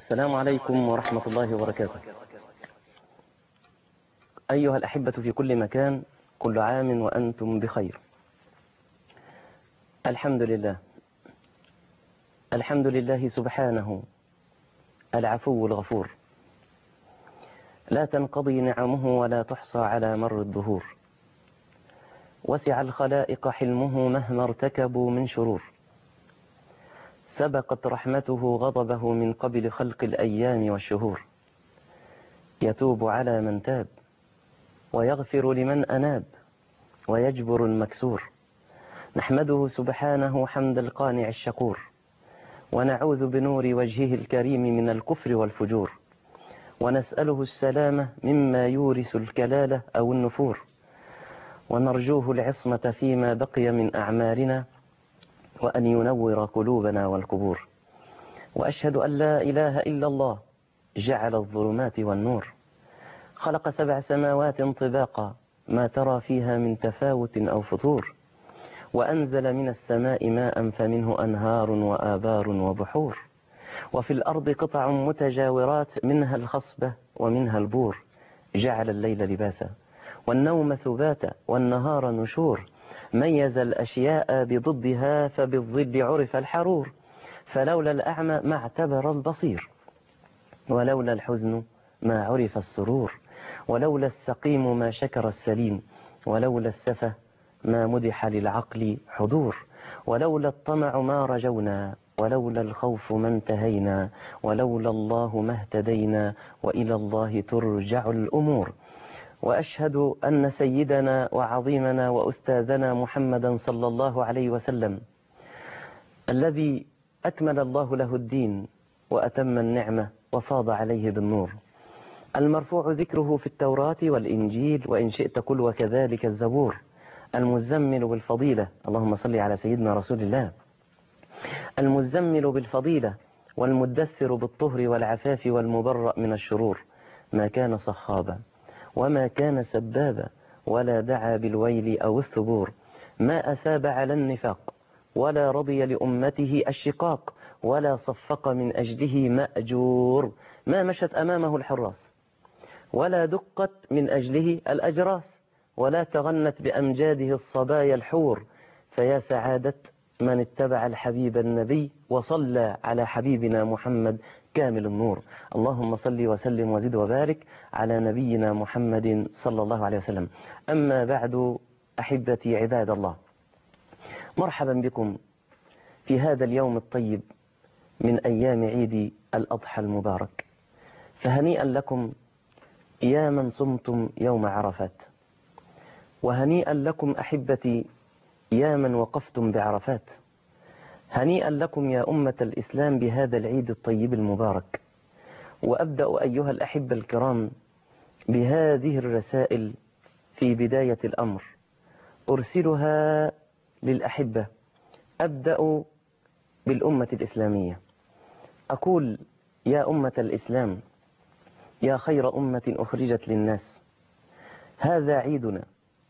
السلام عليكم ورحمة الله وبركاته أيها الأحبة في كل مكان كل عام وأنتم بخير الحمد لله الحمد لله سبحانه العفو الغفور لا تنقضي نعمه ولا تحصى على مر الدهور وسع الخلائق حلمه مهما ارتكبوا من شرور سبقت رحمته غضبه من قبل خلق الأيام والشهور يتوب على من تاب ويغفر لمن أناب ويجبر المكسور نحمده سبحانه حمد القانع الشكور ونعوذ بنور وجهه الكريم من الكفر والفجور ونسأله السلامة مما يورث الكلالة أو النفور ونرجوه العصمة فيما بقي من أعمالنا وأن ينور قلوبنا والقبور وأشهد أن لا إله إلا الله جعل الظلمات والنور خلق سبع سماوات طباقا ما ترى فيها من تفاوت أو فطور وأنزل من السماء ماء فمنه أنهار وآبار وبحور وفي الأرض قطع متجاورات منها الخصبة ومنها البور جعل الليل لباسا والنوم ثباتا والنهار نشور ميز الأشياء بضدها فبالضد عرف الحرور فلولا الأعمى ما اعتبر البصير ولولا الحزن ما عرف السرور ولولا السقيم ما شكر السليم ولولا السفة ما مدح للعقل حضور ولولا الطمع ما رجونا ولولا الخوف ما انتهينا ولولا الله ما اهتدينا وإلى الله ترجع الأمور وأشهد أن سيدنا وعظيمنا وأستاذنا محمدا صلى الله عليه وسلم الذي أكمل الله له الدين وأتم النعمة وفاض عليه بالنور المرفوع ذكره في التوراة والإنجيل وإن شئت كل وكذلك الزبور المزمل بالفضيلة اللهم صل على سيدنا رسول الله المزمل بالفضيلة والمدثر بالطهر والعفاف والمبرأ من الشرور ما كان صخابا وما كان سبابا ولا دعا بالويل أو الثبور ما أثاب على النفاق ولا رضي لأمته الشقاق ولا صفق من أجله مأجور ما مشت أمامه الحراس ولا دقت من أجله الأجراس ولا تغنت بأمجاده الصبايا الحور فيا سعادة من اتبع الحبيب النبي وصلى على حبيبنا محمد كامل النور اللهم صل وسلم وزد وبارك على نبينا محمد صلى الله عليه وسلم أما بعد أحبتي عباد الله مرحبا بكم في هذا اليوم الطيب من أيام عيد الأضحى المبارك فهنيئا لكم يا من صمتم يوم عرفات وهنيئا لكم أحبتي يا من وقفتم بعرفات هنيئا لكم يا أمة الإسلام بهذا العيد الطيب المبارك وأبدأ أيها الأحبة الكرام بهذه الرسائل في بداية الأمر أرسلها للأحبة أبدأ بالأمة الإسلامية أقول يا أمة الإسلام يا خير أمة أخرجت للناس هذا عيدنا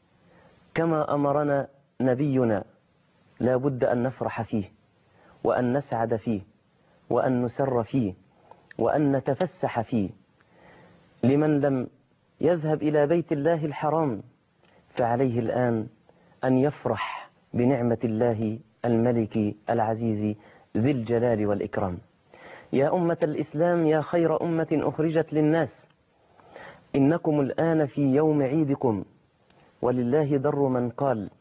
كما أمرنا نبينا لا بد أن نفرح فيه وأن نسعد فيه وأن نسر فيه وأن نتفسح فيه لمن لم يذهب إلى بيت الله الحرام فعليه الآن أن يفرح بنعمة الله الملك العزيز ذي الجلال والإكرام يا أمة الإسلام يا خير أمة أخرجت للناس إنكم الآن في يوم عيدكم ولله در من قال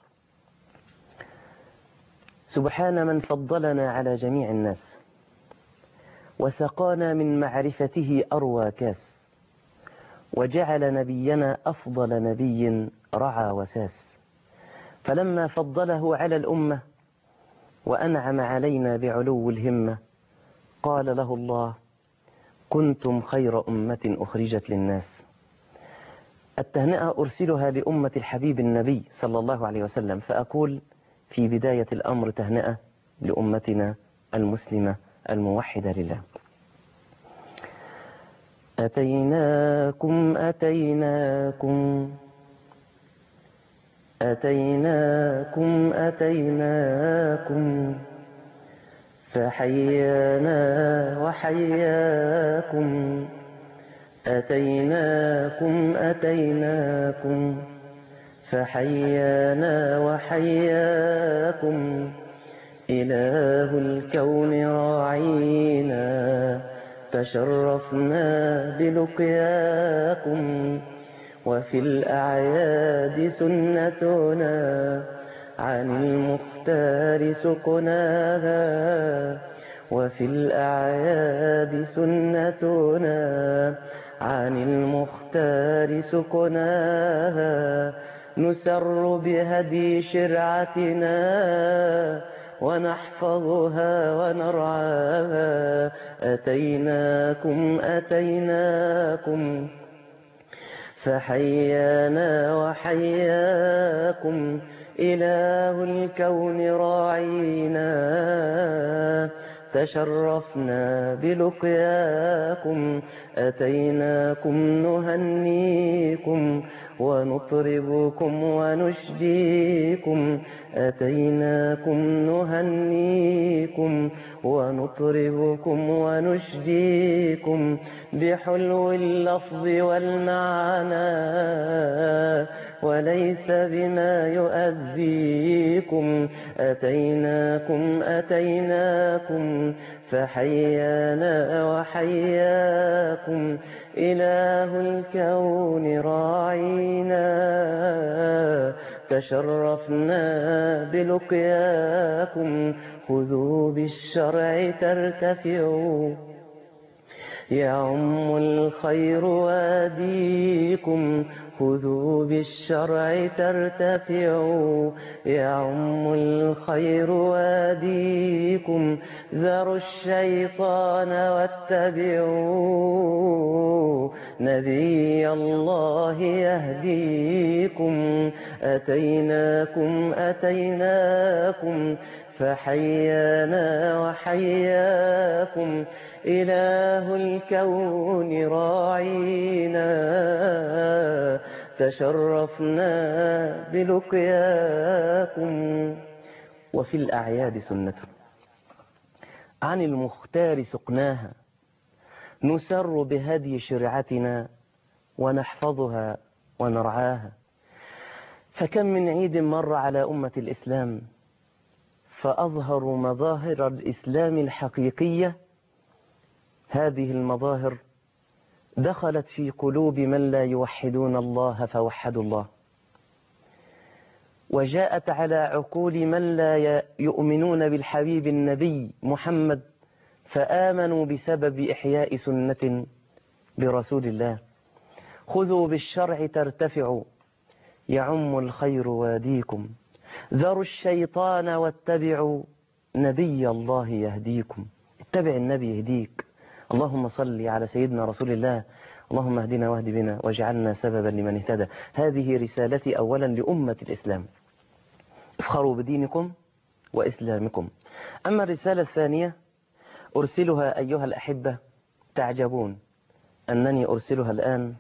سبحان من فضلنا على جميع الناس وسقانا من معرفته أروى كاس وجعل نبينا أفضل نبي رعى وساس فلما فضله على الأمة وأنعم علينا بعلو الهمة قال له الله كنتم خير أمة أخرجت للناس التهنئة أرسلها لأمة الحبيب النبي صلى الله عليه وسلم فأقول في بداية الأمر تهنئة لأمتنا المسلمة الموحدة لله أتيناكم أتيناكم أتيناكم أتيناكم فحيانا وحياكم أتيناكم أتيناكم فحيانا وحياكم إله الكون راعينا تشرفنا بلقياكم وفي الأعياد سنتنا عن المختار سقناها وفي الأعياد سنتنا عن المختار سقناها نسر بهدي شرعتنا ونحفظها ونرعاها أتيناكم أتيناكم فحيانا وحياكم إله الكون راعينا تشرفنا بلقياكم أتيناكم نهنيكم ونطربكم ونشجيكم أتيناكم نهنيكم ونطربكم ونشجيكم بحلو اللفظ والمعنى وليس بما يؤذيكم أتيناكم أتيناكم فحيانا وحياكم إله الكون راعينا تشرفنا بلقياكم خذوا بالشرع ترتفعوا يعم الخير واديكم خذوا بالشرع ترتفعوا يعم الخير واديكم ذروا الشيطان واتبعوا نبي الله يهديكم أتيناكم أتيناكم فحيانا وحياكم إله الكون راعينا تشرفنا بلقياكم وفي الأعياد سنة عن المختار سقناها نسر بهدي شرعتنا ونحفظها ونرعاها فكم من عيد مر على أمة الإسلام فأظهر مظاهر الإسلام الحقيقية هذه المظاهر دخلت في قلوب من لا يوحدون الله فوحدوا الله وجاءت على عقول من لا يؤمنون بالحبيب النبي محمد فآمنوا بسبب إحياء سنة برسول الله خذوا بالشرع ترتفعوا يعم الخير واديكم ذروا الشيطان واتبعوا نبي الله يهديكم اتبع النبي يهديك اللهم صل على سيدنا رسول الله اللهم اهدنا واهد بنا واجعلنا سببا لمن اهتدى هذه رسالتي أولا لأمة الإسلام افخروا بدينكم وإسلامكم أما الرسالة الثانية أرسلها أيها الأحبة تعجبون أنني أرسلها الآن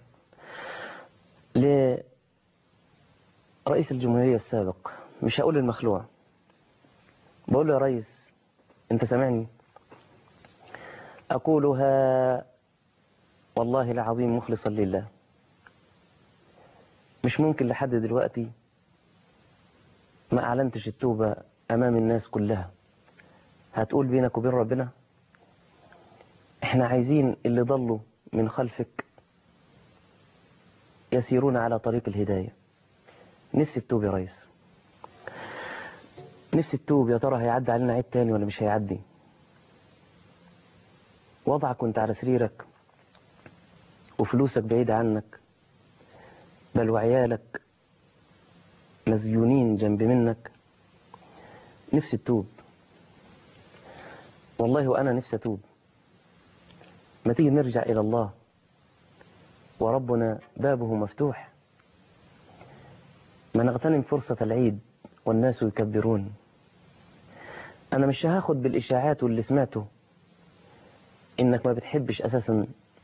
لرئيس الجمهورية السابق مش هقول المخلوع بقول له يا ريس انت سامعني أقولها والله العظيم مخلصا لله مش ممكن لحد دلوقتي ما أعلنتش التوبة أمام الناس كلها هتقول بينك وبين ربنا احنا عايزين اللي ضلوا من خلفك يسيرون على طريق الهداية نفسي التوب يا ريس نفسي التوب يا ترى هيعدي علينا عيد تاني ولا مش هيعدي وضعك وانت على سريرك وفلوسك بعيدة عنك بل وعيالك مسجونين جنب منك نفسي التوب والله وأنا نفسي أتوب ما تيجي نرجع إلى الله وربنا بابه مفتوح ما نغتنم فرصة العيد والناس يكبرون أنا مش هاخد بالإشاعات واللي سمعته إنك ما بتحبش أساسا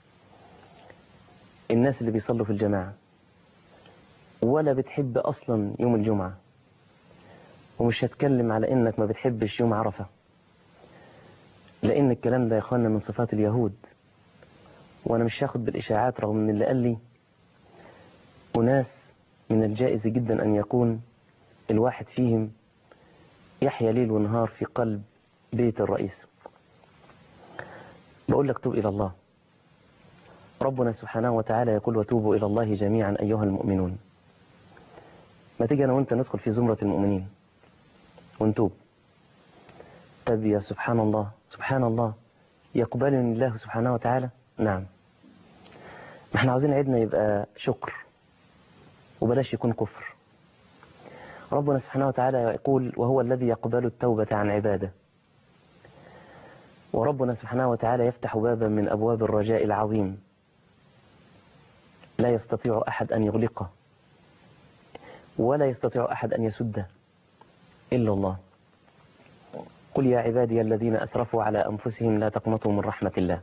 الناس اللي بيصلوا في الجماعة ولا بتحب أصلا يوم الجمعة ومش هتكلم على إنك ما بتحبش يوم عرفة لأن الكلام ده يا إخوانا من صفات اليهود وأنا مش هاخد بالإشاعات رغم من اللي قال لي أناس من الجائز جدا أن يكون الواحد فيهم يحيا ليل ونهار في قلب بيت الرئيس بقول لك توب إلى الله ربنا سبحانه وتعالى يقول وتوبوا إلى الله جميعا أيها المؤمنون ما تيجي أنا وأنت ندخل في زمرة المؤمنين ونتوب طب يا سبحان الله سبحان الله يقبلني الله سبحانه وتعالى نعم ما احنا عاوزين عيدنا يبقى شكر وبلاش يكون كفر ربنا سبحانه وتعالى يقول وهو الذي يقبل التوبة عن عباده وربنا سبحانه وتعالى يفتح بابا من أبواب الرجاء العظيم لا يستطيع أحد أن يغلقه ولا يستطيع أحد أن يسده إلا الله قل يا عبادي الذين أسرفوا على أنفسهم لا تقنطوا من رحمة الله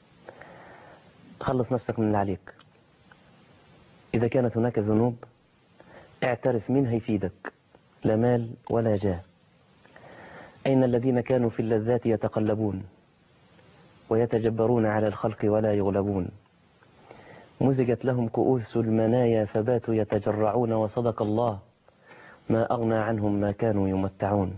خلص نفسك من اللي عليك إذا كانت هناك ذنوب اعترف مين هيفيدك لا مال ولا جاه أين الذين كانوا في اللذات يتقلبون ويتجبرون على الخلق ولا يغلبون مزجت لهم كؤوس المنايا فباتوا يتجرعون وصدق الله ما أغنى عنهم ما كانوا يمتعون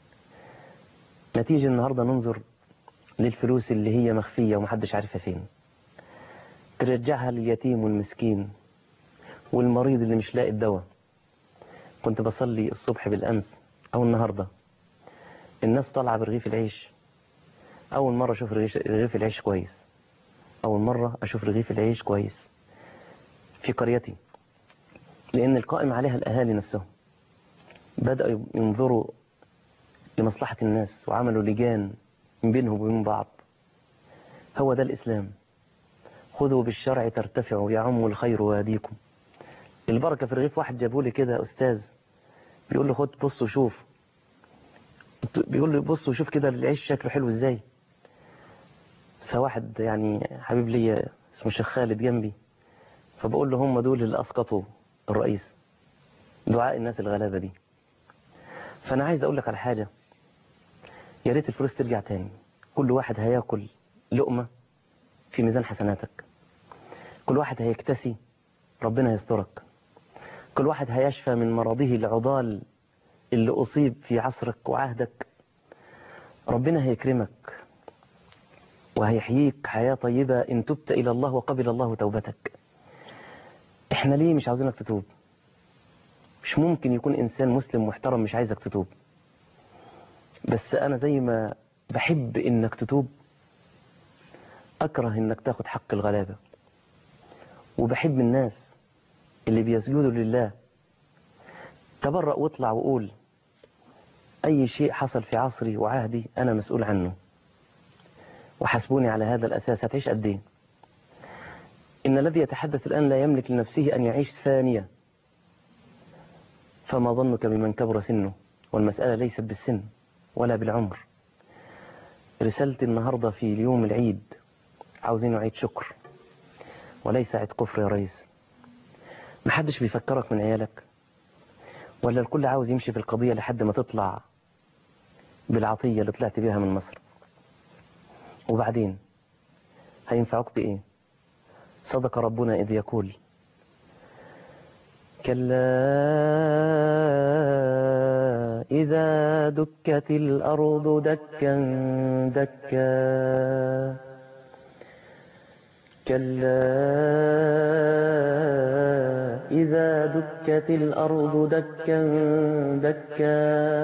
نتيجة النهاردة ننظر للفلوس اللي هي مخفية ومحدش عارفها فين ترجعها لليتيم والمسكين والمريض اللي مش لاقي الدواء كنت بصلي الصبح بالأمس أو النهاردة الناس طالعة برغيف العيش أول مرة أشوف رغيف العيش كويس أول مرة أشوف رغيف العيش كويس في قريتي لأن القائم عليها الأهالي نفسهم بدأوا ينظروا لمصلحة الناس وعملوا لجان من بينهم وبين بعض هو ده الإسلام خذوا بالشرع ترتفعوا يعم الخير ويهديكم البركة في رغيف واحد جابوا لي كده أستاذ بيقول له خد بص وشوف بيقول له بص وشوف كده العيش شكله حلو ازاي فواحد يعني حبيب لي اسمه الشيخ خالد جنبي فبقول له هم دول اللي أسقطوا الرئيس دعاء الناس الغلابة دي فأنا عايز أقول لك على حاجة يا ريت الفلوس ترجع تاني كل واحد هياكل لقمة في ميزان حسناتك كل واحد هيكتسي ربنا يسترك كل واحد هيشفى من مرضه العضال اللي أصيب في عصرك وعهدك ربنا هيكرمك وهيحييك حياة طيبة إن تبت إلى الله وقبل الله توبتك إحنا ليه مش عاوزينك تتوب مش ممكن يكون إنسان مسلم محترم مش عايزك تتوب بس أنا زي ما بحب إنك تتوب أكره إنك تاخد حق الغلابة وبحب الناس اللي بيسجدوا لله تبرأ واطلع وقول أي شيء حصل في عصري وعهدي أنا مسؤول عنه وحسبوني على هذا الأساس هتعيش قد إيه إن الذي يتحدث الآن لا يملك لنفسه أن يعيش ثانية فما ظنك بمن كبر سنه والمسألة ليست بالسن ولا بالعمر رسالتي النهاردة في اليوم العيد عاوزين عيد شكر وليس عيد كفر يا ريس محدش بيفكرك من عيالك ولا الكل عاوز يمشي في القضية لحد ما تطلع بالعطية اللي طلعت بيها من مصر وبعدين هينفعوك بإيه صدق ربنا إذ يقول كلا إذا دكت الأرض دكا دكا كلا إذا دكت الأرض دكا دكا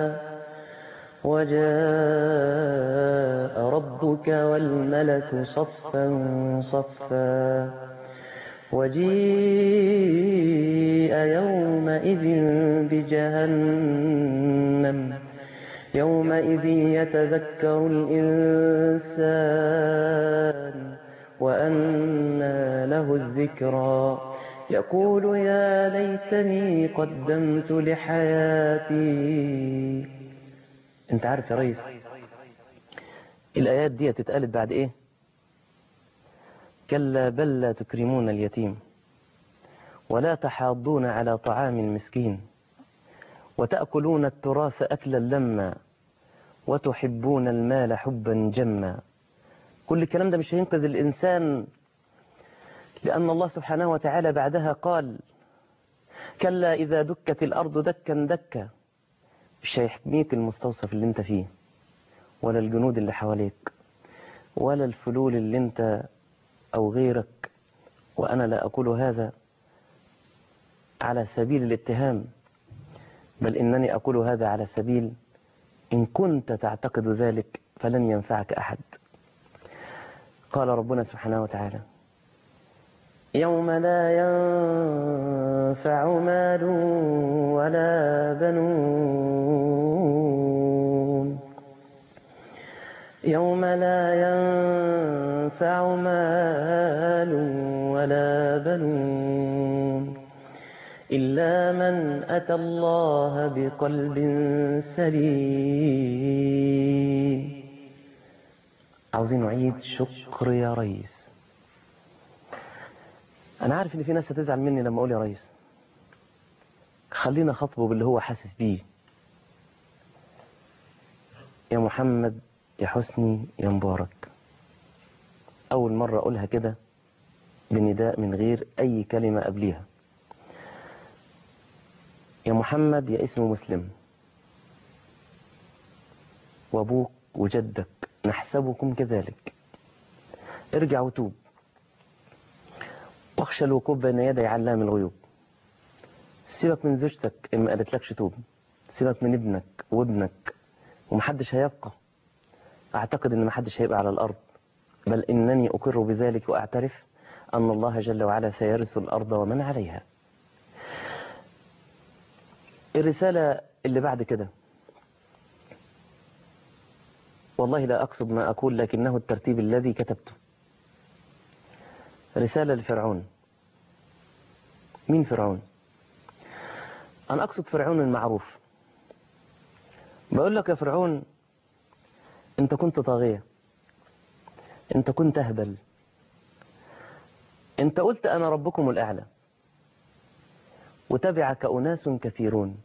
وجاء ربك والملك صفا صفا وجيء يومئذ بجهنم يومئذ يتذكر الإنسان وأنى له الذكرى يقول يا ليتني قدمت لحياتي انت عارف يا ريس الآيات دي تتقالت بعد ايه كلا بل لا تكرمون اليتيم ولا تحاضون على طعام المسكين وتأكلون التراث أكلا لما وتحبون المال حبا جما كل الكلام ده مش هينقذ الإنسان لأن الله سبحانه وتعالى بعدها قال كلا إذا دكت الأرض دكا دكا مش هيحميك المستوصف اللي انت فيه ولا الجنود اللي حواليك ولا الفلول اللي انت أو غيرك وأنا لا أقول هذا على سبيل الاتهام بل إنني أقول هذا على سبيل إن كنت تعتقد ذلك فلن ينفعك أحد قال ربنا سبحانه وتعالى يوم لا ينفع مال ولا بنون يوم لا ينفع مال ولا بنون إلا من أتى الله بقلب سليم عاوزين نعيد شكر يا ريس أنا عارف إن في ناس هتزعل مني لما أقول يا ريس خلينا خطبه باللي هو حاسس بيه يا محمد يا حسني يا مبارك أول مرة أقولها كده بنداء من غير أي كلمة قبليها يا محمد يا اسم مسلم وابوك وجدك نحسبكم كذلك ارجع وتوب واخشى الوقوف بين يدي علام الغيوب سيبك من زوجتك ان ما قالتلكش توب سيبك من ابنك وابنك ومحدش هيبقى اعتقد ان محدش هيبقى على الارض بل انني اقر بذلك واعترف ان الله جل وعلا سيرث الارض ومن عليها الرسالة اللي بعد كده والله لا أقصد ما أقول لكنه الترتيب الذي كتبته رسالة لفرعون مين فرعون أنا أقصد فرعون المعروف بقول لك يا فرعون أنت كنت طاغية أنت كنت أهبل أنت قلت أنا ربكم الأعلى وتبعك أناس كثيرون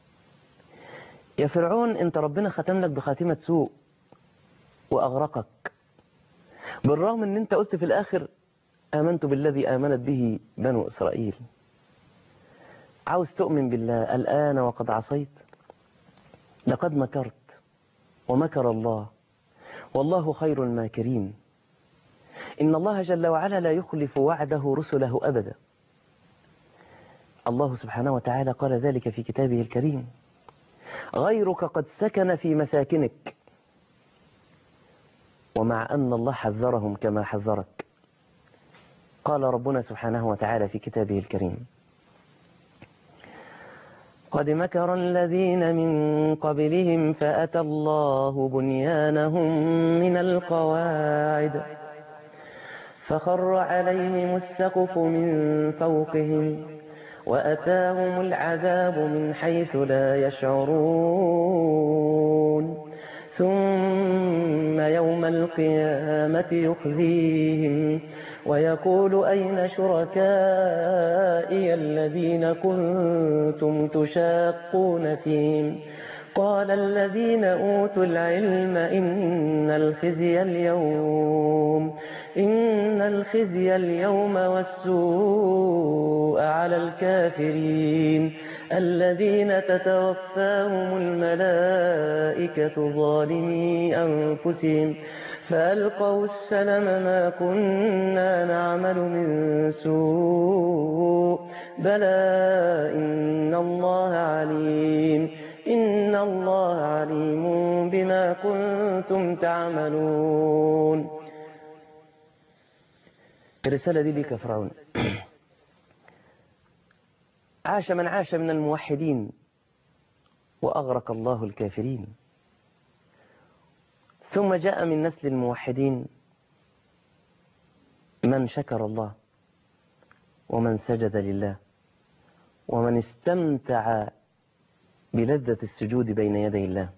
يا فرعون أنت ربنا ختم لك بخاتمة سوء وأغرقك بالرغم أن أنت قلت في الآخر آمنت بالذي آمنت به بنو إسرائيل عاوز تؤمن بالله الآن وقد عصيت لقد مكرت ومكر الله والله خير الماكرين إن الله جل وعلا لا يخلف وعده رسله أبدا الله سبحانه وتعالى قال ذلك في كتابه الكريم غيرك قد سكن في مساكنك ومع أن الله حذرهم كما حذرك قال ربنا سبحانه وتعالى في كتابه الكريم قد مكر الذين من قبلهم فأتى الله بنيانهم من القواعد فخر عليهم السقف من فوقهم وأتاهم العذاب من حيث لا يشعرون ثم يوم القيامة يخزيهم ويقول أين شركائي الذين كنتم تشاقون فيهم قال الذين أوتوا العلم إن الخزي اليوم إن الخزي اليوم والسوء على الكافرين الذين تتوفاهم الملائكة ظالمي أنفسهم فألقوا السلم ما كنا نعمل من سوء بلى إن الله عليم إن الله عليم بما كنتم تعملون الرسالة دي ليك يا فرعون عاش من عاش من الموحدين وأغرق الله الكافرين ثم جاء من نسل الموحدين من شكر الله ومن سجد لله ومن استمتع بلذة السجود بين يدي الله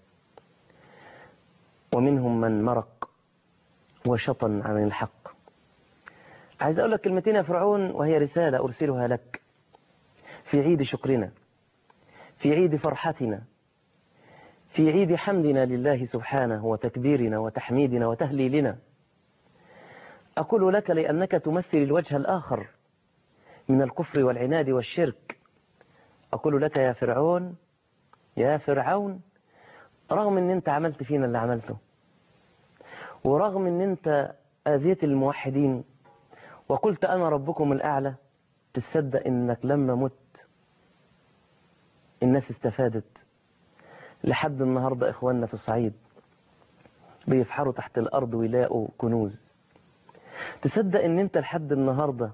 ومنهم من مرق وشطن عن الحق عايز أقول لك كلمتين يا فرعون وهي رسالة أرسلها لك في عيد شكرنا في عيد فرحتنا في عيد حمدنا لله سبحانه وتكبيرنا وتحميدنا وتهليلنا أقول لك لأنك تمثل الوجه الآخر من الكفر والعناد والشرك أقول لك يا فرعون يا فرعون رغم أن أنت عملت فينا اللي عملته ورغم أن أنت آذيت الموحدين وقلت أنا ربكم الأعلى تصدق أنك لما مت الناس استفادت لحد النهاردة إخواننا في الصعيد بيفحروا تحت الأرض ويلاقوا كنوز تصدق أن أنت لحد النهاردة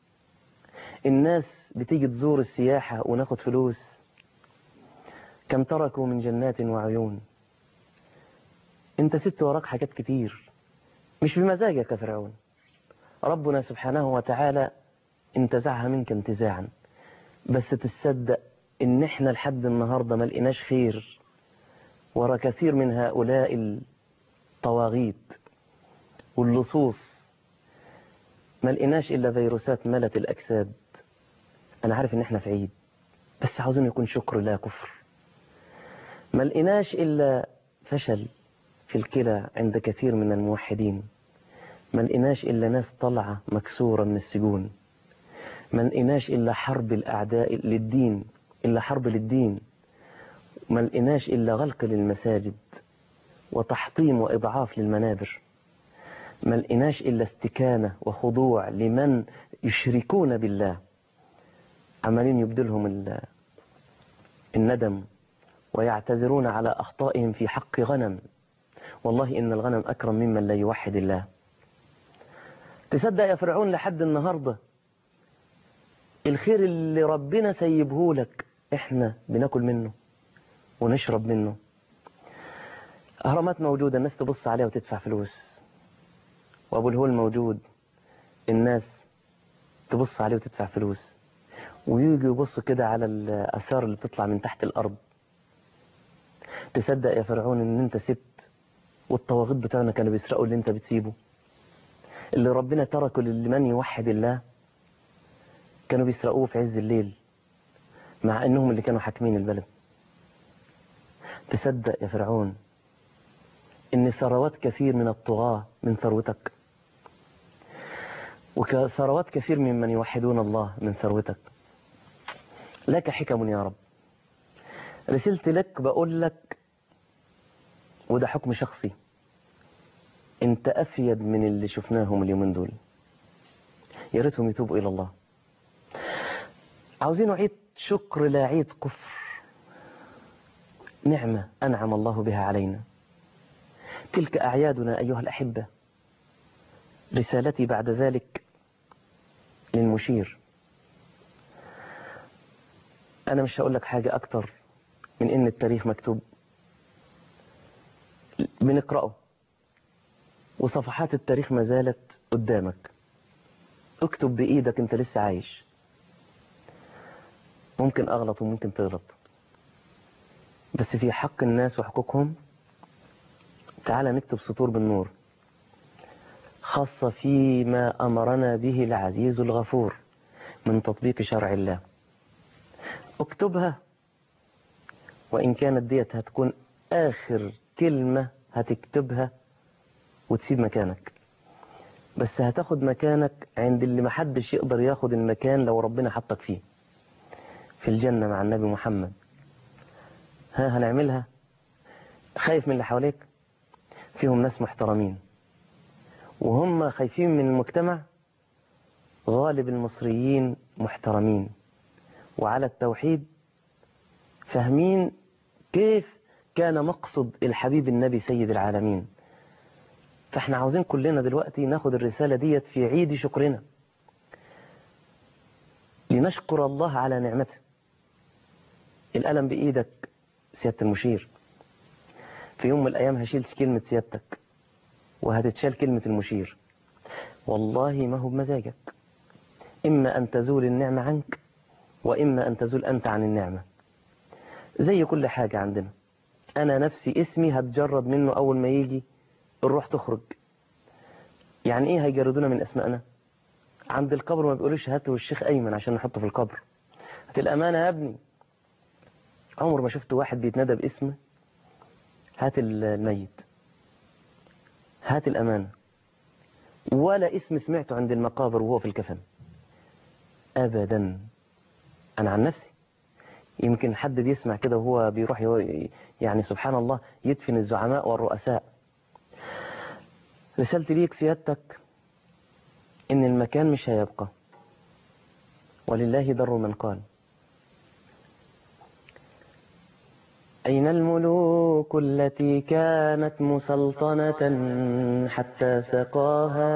الناس بتيجي تزور السياحة وناخد فلوس كم تركوا من جنات وعيون انت سبت وراك حاجات كتير مش بمزاجك يا فرعون ربنا سبحانه وتعالى انتزعها منك انتزاعا بس تصدق ان احنا لحد النهاردة ما لقيناش خير ورا كثير من هؤلاء الطواغيت واللصوص ما لقيناش الا فيروسات ملت الاجساد انا عارف ان احنا في عيد بس عاوزين يكون شكر لا كفر ما لقيناش الا فشل في الكلى عند كثير من الموحدين ما لقيناش الا ناس طالعه مكسوره من السجون ما لقيناش الا حرب الاعداء للدين الا حرب للدين ما لقيناش الا غلق للمساجد وتحطيم واضعاف للمنابر ما لقيناش الا استكانه وخضوع لمن يشركون بالله عمالين يبدلهم الندم ويعتذرون على أخطائهم في حق غنم والله إن الغنم أكرم ممن لا يوحد الله تصدق يا فرعون لحد النهاردة الخير اللي ربنا سيبه لك احنا بناكل منه ونشرب منه أهرامات موجودة الناس تبص عليها وتدفع فلوس وأبو الهول موجود الناس تبص عليه وتدفع فلوس ويجي يبص كده على الآثار اللي بتطلع من تحت الأرض تصدق يا فرعون ان انت سبت والطواغيت بتاعنا كانوا بيسرقوا اللي انت بتسيبه اللي ربنا تركه لمن يوحد الله كانوا بيسرقوه في عز الليل مع انهم اللي كانوا حاكمين البلد تصدق يا فرعون ان ثروات كثير من الطغاة من ثروتك وثروات كثير ممن يوحدون الله من ثروتك لك حكم يا رب رسلت لك بقول لك وده حكم شخصي انت افيد من اللي شفناهم اليومين دول يا ريتهم يتوبوا الى الله عاوزين عيد شكر لا عيد كفر نعمة أنعم الله بها علينا تلك أعيادنا أيها الأحبة رسالتي بعد ذلك للمشير أنا مش هقول لك حاجة أكتر من إن التاريخ مكتوب بنقرأه وصفحات التاريخ ما زالت قدامك اكتب بإيدك أنت لسه عايش ممكن أغلط وممكن تغلط بس في حق الناس وحقوقهم تعالى نكتب سطور بالنور خاصة فيما أمرنا به العزيز الغفور من تطبيق شرع الله اكتبها وإن كانت ديت هتكون آخر كلمة هتكتبها وتسيب مكانك بس هتاخد مكانك عند اللي محدش يقدر ياخد المكان لو ربنا حطك فيه في الجنة مع النبي محمد ها هنعملها خايف من اللي حواليك فيهم ناس محترمين وهم خايفين من المجتمع غالب المصريين محترمين وعلى التوحيد فاهمين كيف كان مقصد الحبيب النبي سيد العالمين فاحنا عاوزين كلنا دلوقتي ناخد الرسالة ديت في عيد شكرنا لنشكر الله على نعمته القلم بإيدك سيادة المشير في يوم من الأيام هشيل كلمة سيادتك وهتتشال كلمة المشير والله ما هو بمزاجك إما أن تزول النعمة عنك وإما أن تزول أنت عن النعمة زي كل حاجة عندنا أنا نفسي اسمي هتجرد منه أول ما يجي الروح تخرج يعني إيه هيجردونا من أسمائنا عند القبر ما بيقولوش هاتوا الشيخ أيمن عشان نحطه في القبر هات الأمانة يا ابني عمر ما شفت واحد بيتنادى باسمه هات الميت هات الأمانة ولا اسم سمعته عند المقابر وهو في الكفن أبدا أنا عن نفسي يمكن حد بيسمع كده وهو بيروح يو- يعني سبحان الله يدفن الزعماء والرؤساء رسالتي ليك سيادتك إن المكان مش هيبقى ولله در من قال أين الملوك التي كانت مسلطنة حتى سقاها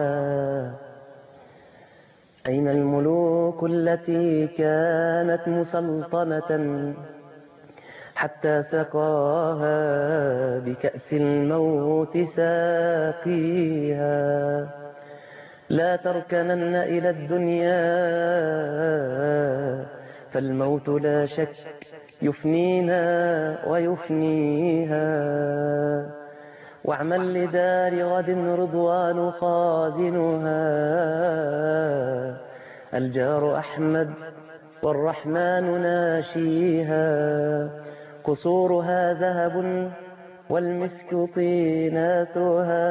أين الملوك التي كانت مسلطنة حتى سقاها بكأس الموت ساقيها لا تركنن إلى الدنيا فالموت لا شك يفنينا ويفنيها واعمل لدار غد رضوان خازنها الجار أحمد والرحمن ناشيها قصورها ذهب والمسك طيناتها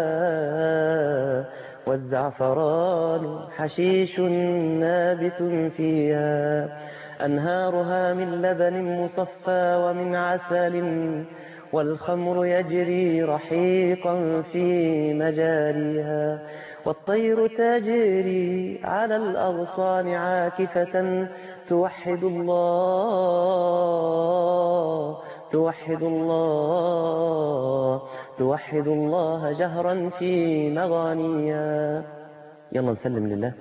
والزعفران حشيش نابت فيها أنهارها من لبن مصفى ومن عسل والخمر يجري رحيقا في مجاريها والطير تجري على الأغصان عاكفة توحد الله توحد الله توحد الله جهرا في مغانيها يلا نسلم لله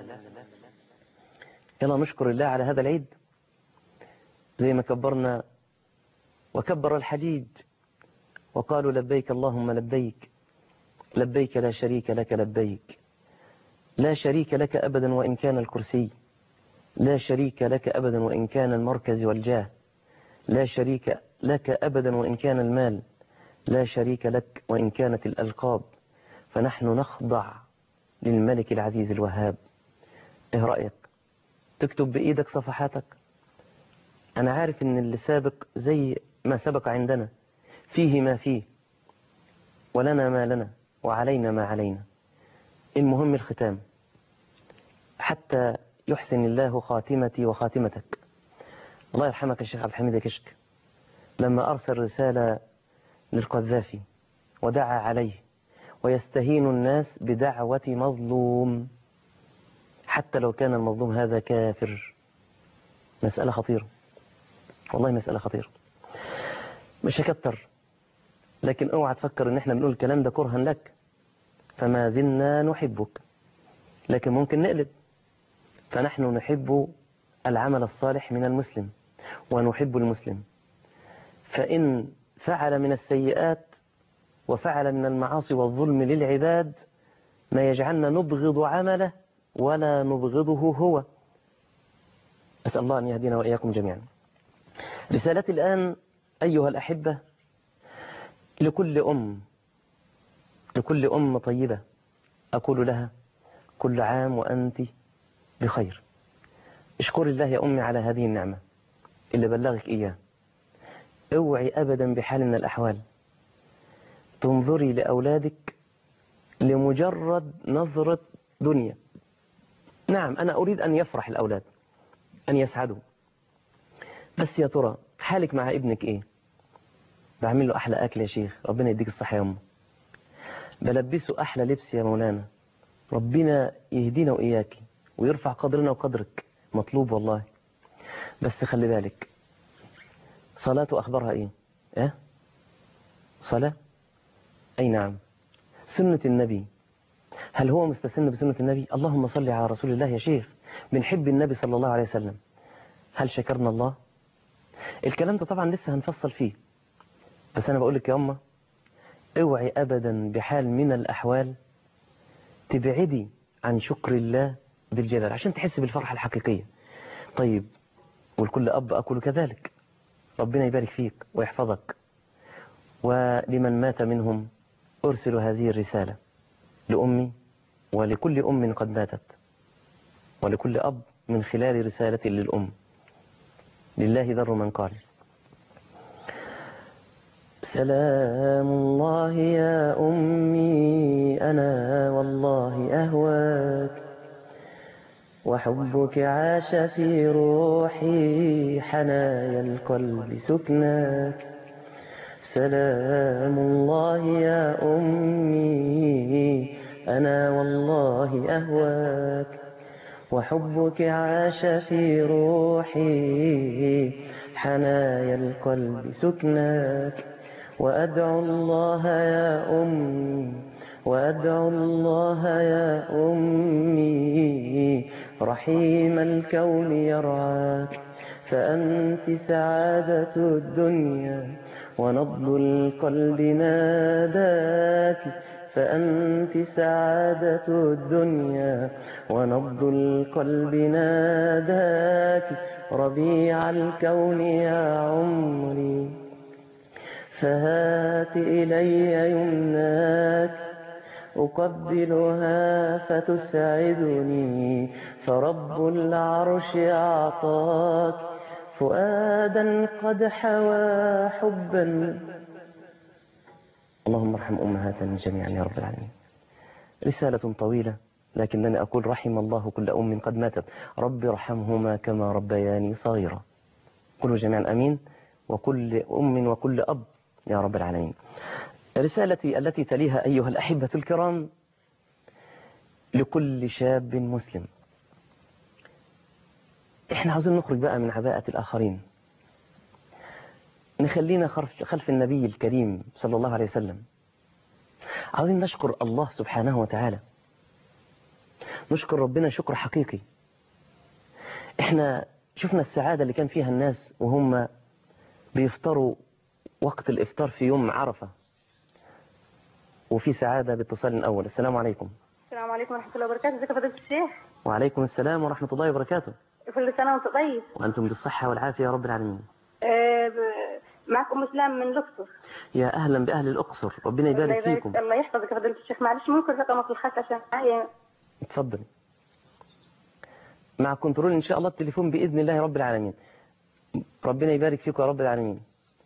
يلا نشكر الله على هذا العيد زي ما كبرنا وكبر الحجيج وقالوا لبيك اللهم لبيك لبيك لا شريك لك لبيك لا شريك لك أبدا وإن كان الكرسي لا شريك لك أبدا وإن كان المركز والجاه لا شريك لك أبدا وإن كان المال لا شريك لك وإن كانت الألقاب فنحن نخضع للملك العزيز الوهاب إيه رأيك تكتب بإيدك صفحاتك أنا عارف إن اللي سابق زي ما سبق عندنا فيه ما فيه ولنا ما لنا وعلينا ما علينا المهم الختام حتى يحسن الله خاتمتي وخاتمتك الله يرحمك الشيخ عبد الحميد كشك لما أرسل رسالة للقذافي ودعا عليه ويستهين الناس بدعوة مظلوم حتى لو كان المظلوم هذا كافر مسألة خطيرة والله مسألة خطيرة مش هكتر لكن اوعى تفكر ان احنا بنقول الكلام ده كرها لك فما زلنا نحبك لكن ممكن نقلب فنحن نحب العمل الصالح من المسلم ونحب المسلم فإن فعل من السيئات وفعل من المعاصي والظلم للعباد ما يجعلنا نبغض عمله ولا نبغضه هو أسأل الله أن يهدينا وإياكم جميعا رسالتي الآن أيها الأحبة لكل أم لكل أم طيبة أقول لها كل عام وأنت بخير اشكر الله يا أمي على هذه النعمة اللي بلغك إياه اوعي أبدا بحال من الأحوال تنظري لأولادك لمجرد نظرة دنيا نعم أنا أريد أن يفرح الأولاد أن يسعدوا بس يا ترى حالك مع ابنك إيه بعمل له أحلى أكل يا شيخ ربنا يديك الصحة يا أم بلبسه أحلى لبس يا مولانا ربنا يهدينا وإياك ويرفع قدرنا وقدرك مطلوب والله بس خلي بالك صلاته أخبارها إيه إيه صلاة أي نعم سنة النبي هل هو مستسن بسنة النبي اللهم صل على رسول الله يا شيخ بنحب النبي صلى الله عليه وسلم هل شكرنا الله الكلام ده طبعا لسه هنفصل فيه بس أنا بقول لك يا أمة اوعي أبدا بحال من الأحوال تبعدي عن شكر الله بالجلال عشان تحس بالفرحة الحقيقية طيب والكل أب أقول كذلك ربنا يبارك فيك ويحفظك ولمن مات منهم أرسل هذه الرسالة لأمي ولكل أم قد ماتت ولكل أب من خلال رسالة للأم لله ذر من قال سلام الله يا أمي أنا والله أهواك وحبك عاش في روحي حنايا القلب سكناك سلام الله يا أمي أنا والله أهواك وحبك عاش في روحي حنايا القلب سكناك وأدعو الله يا أمي وأدعو الله يا أمي رحيم الكون يرعاك فأنت سعادة الدنيا ونبض القلب ناداك فأنت سعادة الدنيا ونبض القلب ناداك ربيع الكون يا عمري فهات إلي يمناك أقبلها فتسعدني فرب العرش أعطاك فؤادا قد حوى حبا اللهم ارحم أمهاتنا جميعا يا رب العالمين رسالة طويلة لكنني أقول رحم الله كل أم قد ماتت رب ارحمهما كما ربياني صغيرا قلوا جميعا أمين وكل أم وكل أب يا رب العالمين رسالتي التي تليها أيها الأحبة الكرام لكل شاب مسلم احنا عاوزين نخرج بقى من عباءة الآخرين نخلينا خلف, خلف النبي الكريم صلى الله عليه وسلم عاوزين نشكر الله سبحانه وتعالى نشكر ربنا شكر حقيقي احنا شفنا السعادة اللي كان فيها الناس وهم بيفطروا وقت الإفطار في يوم عرفة وفي سعادة باتصال الأول السلام عليكم السلام عليكم ورحمة الله وبركاته ازيك يا فضيلة الشيخ وعليكم السلام ورحمة الله وبركاته كل سنة وانت طيب وأنتم بالصحة والعافية يا رب العالمين آه، ب- معك أم إسلام من الأقصر يا أهلا بأهل الأقصر ربنا الله يبارك فيكم الله يحفظك يا فضيلة الشيخ معلش ممكن رقمك الخاص عشان معايا اتفضل مع كنترول إن شاء الله التليفون بإذن الله رب العالمين ربنا يبارك فيكم يا رب العالمين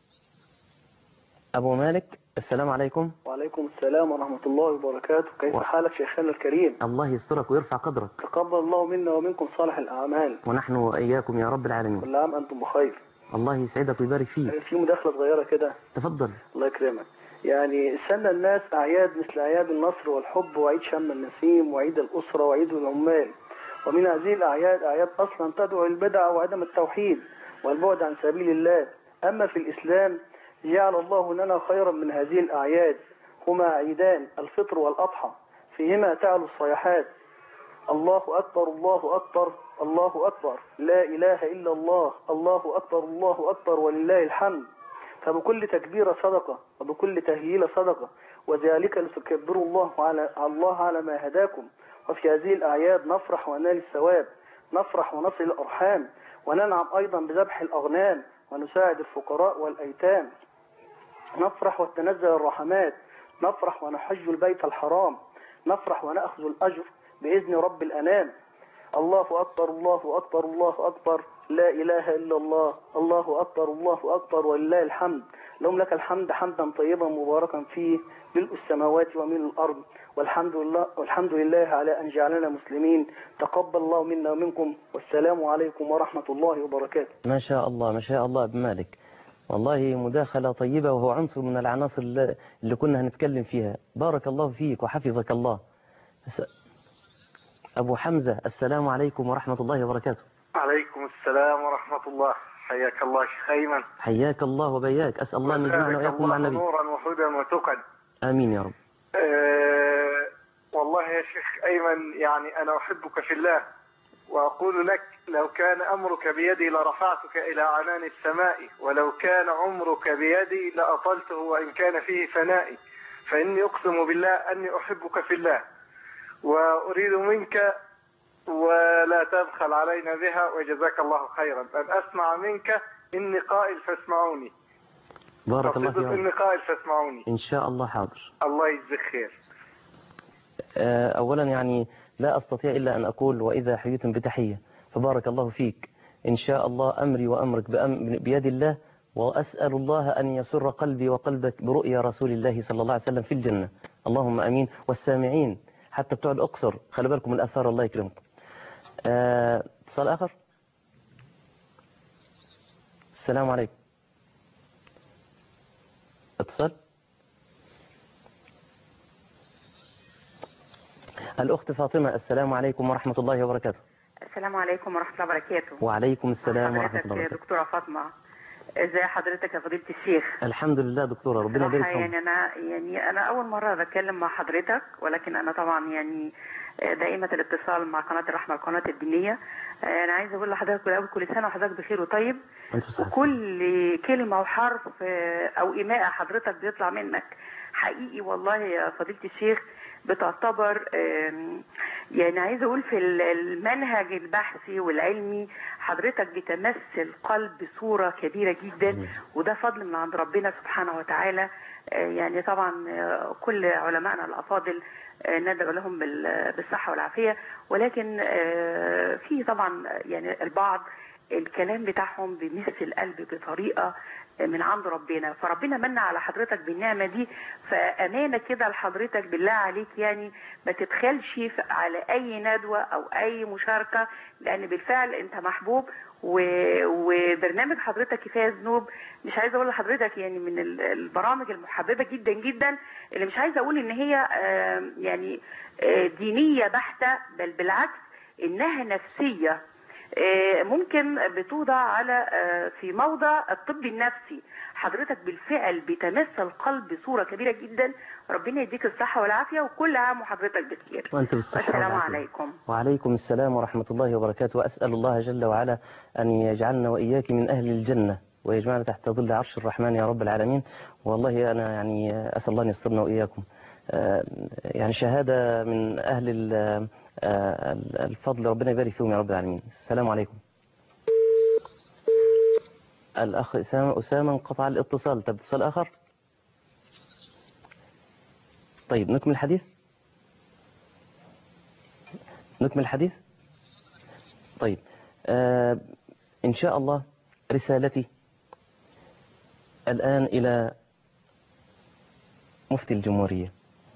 أبو مالك السلام عليكم وعليكم السلام ورحمة الله وبركاته كيف و- حالك شيخنا الكريم الله يسترك ويرفع قدرك تقبل الله منا ومنكم صالح الأعمال ونحن وإياكم يا رب العالمين كل عام أنتم بخير الله يسعدك ويبارك فيك في مداخلة صغيرة كده تفضل الله يكرمك يعني استنى الناس أعياد مثل أعياد النصر والحب وعيد شم النسيم وعيد الأسرة وعيد العمال ومن هذه الأعياد أعياد أصلا تدعو للبدع وعدم التوحيد والبعد عن سبيل الله أما في الإسلام جعل الله لنا خيرا من هذه الأعياد هما عيدان الفطر والأضحى فيهما تعلو الصيحات الله أكبر الله أكبر الله أكبر لا إله إلا الله الله أكبر الله أكبر ولله الحمد فبكل تكبيرة صدقة وبكل تهليل صدقة وذلك لتكبروا الله على الله على ما هداكم وفي هذه الأعياد نفرح ونال الثواب نفرح ونصل الأرحام وننعم أيضا بذبح الأغنام ونساعد الفقراء والأيتام نفرح وتنزل الرحمات نفرح ونحج البيت الحرام نفرح ونأخذ الأجر بإذن رب الأنام الله أكبر الله أكبر الله أكبر لا إله إلا الله الله أكبر الله أكبر ولله الحمد لهم لك الحمد حمدا طيبا مباركا فيه ملء السماوات وملء الأرض والحمد لله والحمد لله على أن جعلنا مسلمين تقبل الله منا ومنكم والسلام عليكم ورحمة الله وبركاته ما شاء الله ما شاء الله ابن مالك والله مداخلة طيبة وهو عنصر من العناصر اللي اللي كنا هنتكلم فيها بارك الله فيك وحفظك الله س- أبو حمزة السلام عليكم ورحمة الله وبركاته عليكم السلام ورحمة الله حياك الله شيخ أيمن حياك الله وبياك أسأل الله أن يجمعنا وزادك وإياكم الله مع النبي نورا وهدى وتقى آمين يا رب أه والله يا شيخ أيمن يعني أنا أحبك في الله وأقول لك لو كان أمرك بيدي لرفعتك إلى عنان السماء ولو كان عمرك بيدي لأطلته وإن كان فيه فنائي فإني أقسم بالله أني أحبك في الله وأريد منك ولا تبخل علينا بها وجزاك الله خيرا أن أسمع منك إني قائل فاسمعوني بارك الله قصيدة إني فيك قائل فاسمعوني إن شاء الله حاضر الله يجزيك خير آه، أولا يعني لا أستطيع إلا أن أقول وإذا حييتم بتحية فبارك الله فيك إن شاء الله أمري وأمرك بأم- بيد الله وأسأل الله أن يسر قلبي وقلبك برؤيا رسول الله صلى الله عليه وسلم في الجنة اللهم أمين والسامعين حتى بتوع الأقصر خلي بالكم من الأثار الله يكرمكم آه، اتصال آخر السلام عليكم اتصال الأخت فاطمة السلام عليكم ورحمة الله وبركاته السلام عليكم ورحمة الله وبركاته وعليكم السلام ورحمة حضرتك الله وبركاته دكتورة فاطمة ازي حضرتك يا فضيلة الشيخ الحمد لله دكتورة ربنا يبارك صراحة فيك يعني انا يعني انا اول مرة بتكلم مع حضرتك ولكن انا طبعا يعني دائمة الاتصال مع قناة الرحمة القناة الدينية انا عايزة اقول لحضرتك كل كل سنة وحضرتك بخير وطيب أنت بصحة وكل كلمة وحرف آه، او ايماء حضرتك بيطلع منك حقيقي والله يا فضيلة الشيخ بتعتبر آم، يعني عايزه اقول في ال- المنهج البحثي والعلمي حضرتك بتمثل قلب صوره كبيره جدا وده فضل من عند ربنا سبحانه وتعالى آه، يعني طبعا آه، كل علمائنا الافاضل آه، ندعو لهم بال- بالصحه والعافيه ولكن آه، في طبعا يعني البعض الكلام بتاعهم بيمس القلب بطريقه من عند ربنا فربنا من على حضرتك بالنعمه دي فامانه كده لحضرتك بالله عليك يعني ما تبخلش في- على اي ندوه او اي مشاركه لان بالفعل انت محبوب و- وبرنامج حضرتك كفايه ذنوب مش عايزه اقول لحضرتك يعني من ال- البرامج المحببه جدا جدا اللي مش عايزه اقول ان هي آه، يعني آه، دينيه بحته بل بالعكس انها نفسيه آه، ممكن بتوضع على آه، في موضع الطب النفسي حضرتك بالفعل بتمس القلب صورة كبيرة جدا ربنا يديك الصحة والعافية وكل عام وحضرتك بخير وأنت بالصحة والسلام والعافية. عليكم وعليكم السلام ورحمة الله وبركاته وأسأل الله جل وعلا أن يجعلنا وإياك من أهل الجنة ويجمعنا تحت ظل عرش الرحمن يا رب العالمين والله أنا يعني أسأل الله أن يسترنا وإياكم آه، يعني شهادة من أهل ال- آه، الفضل ربنا يبارك فيهم يا رب العالمين السلام عليكم الأخ أسامة أسامة انقطع الاتصال طب اتصال آخر طيب نكمل الحديث نكمل الحديث طيب آه إن شاء الله رسالتي الآن إلى مفتي الجمهورية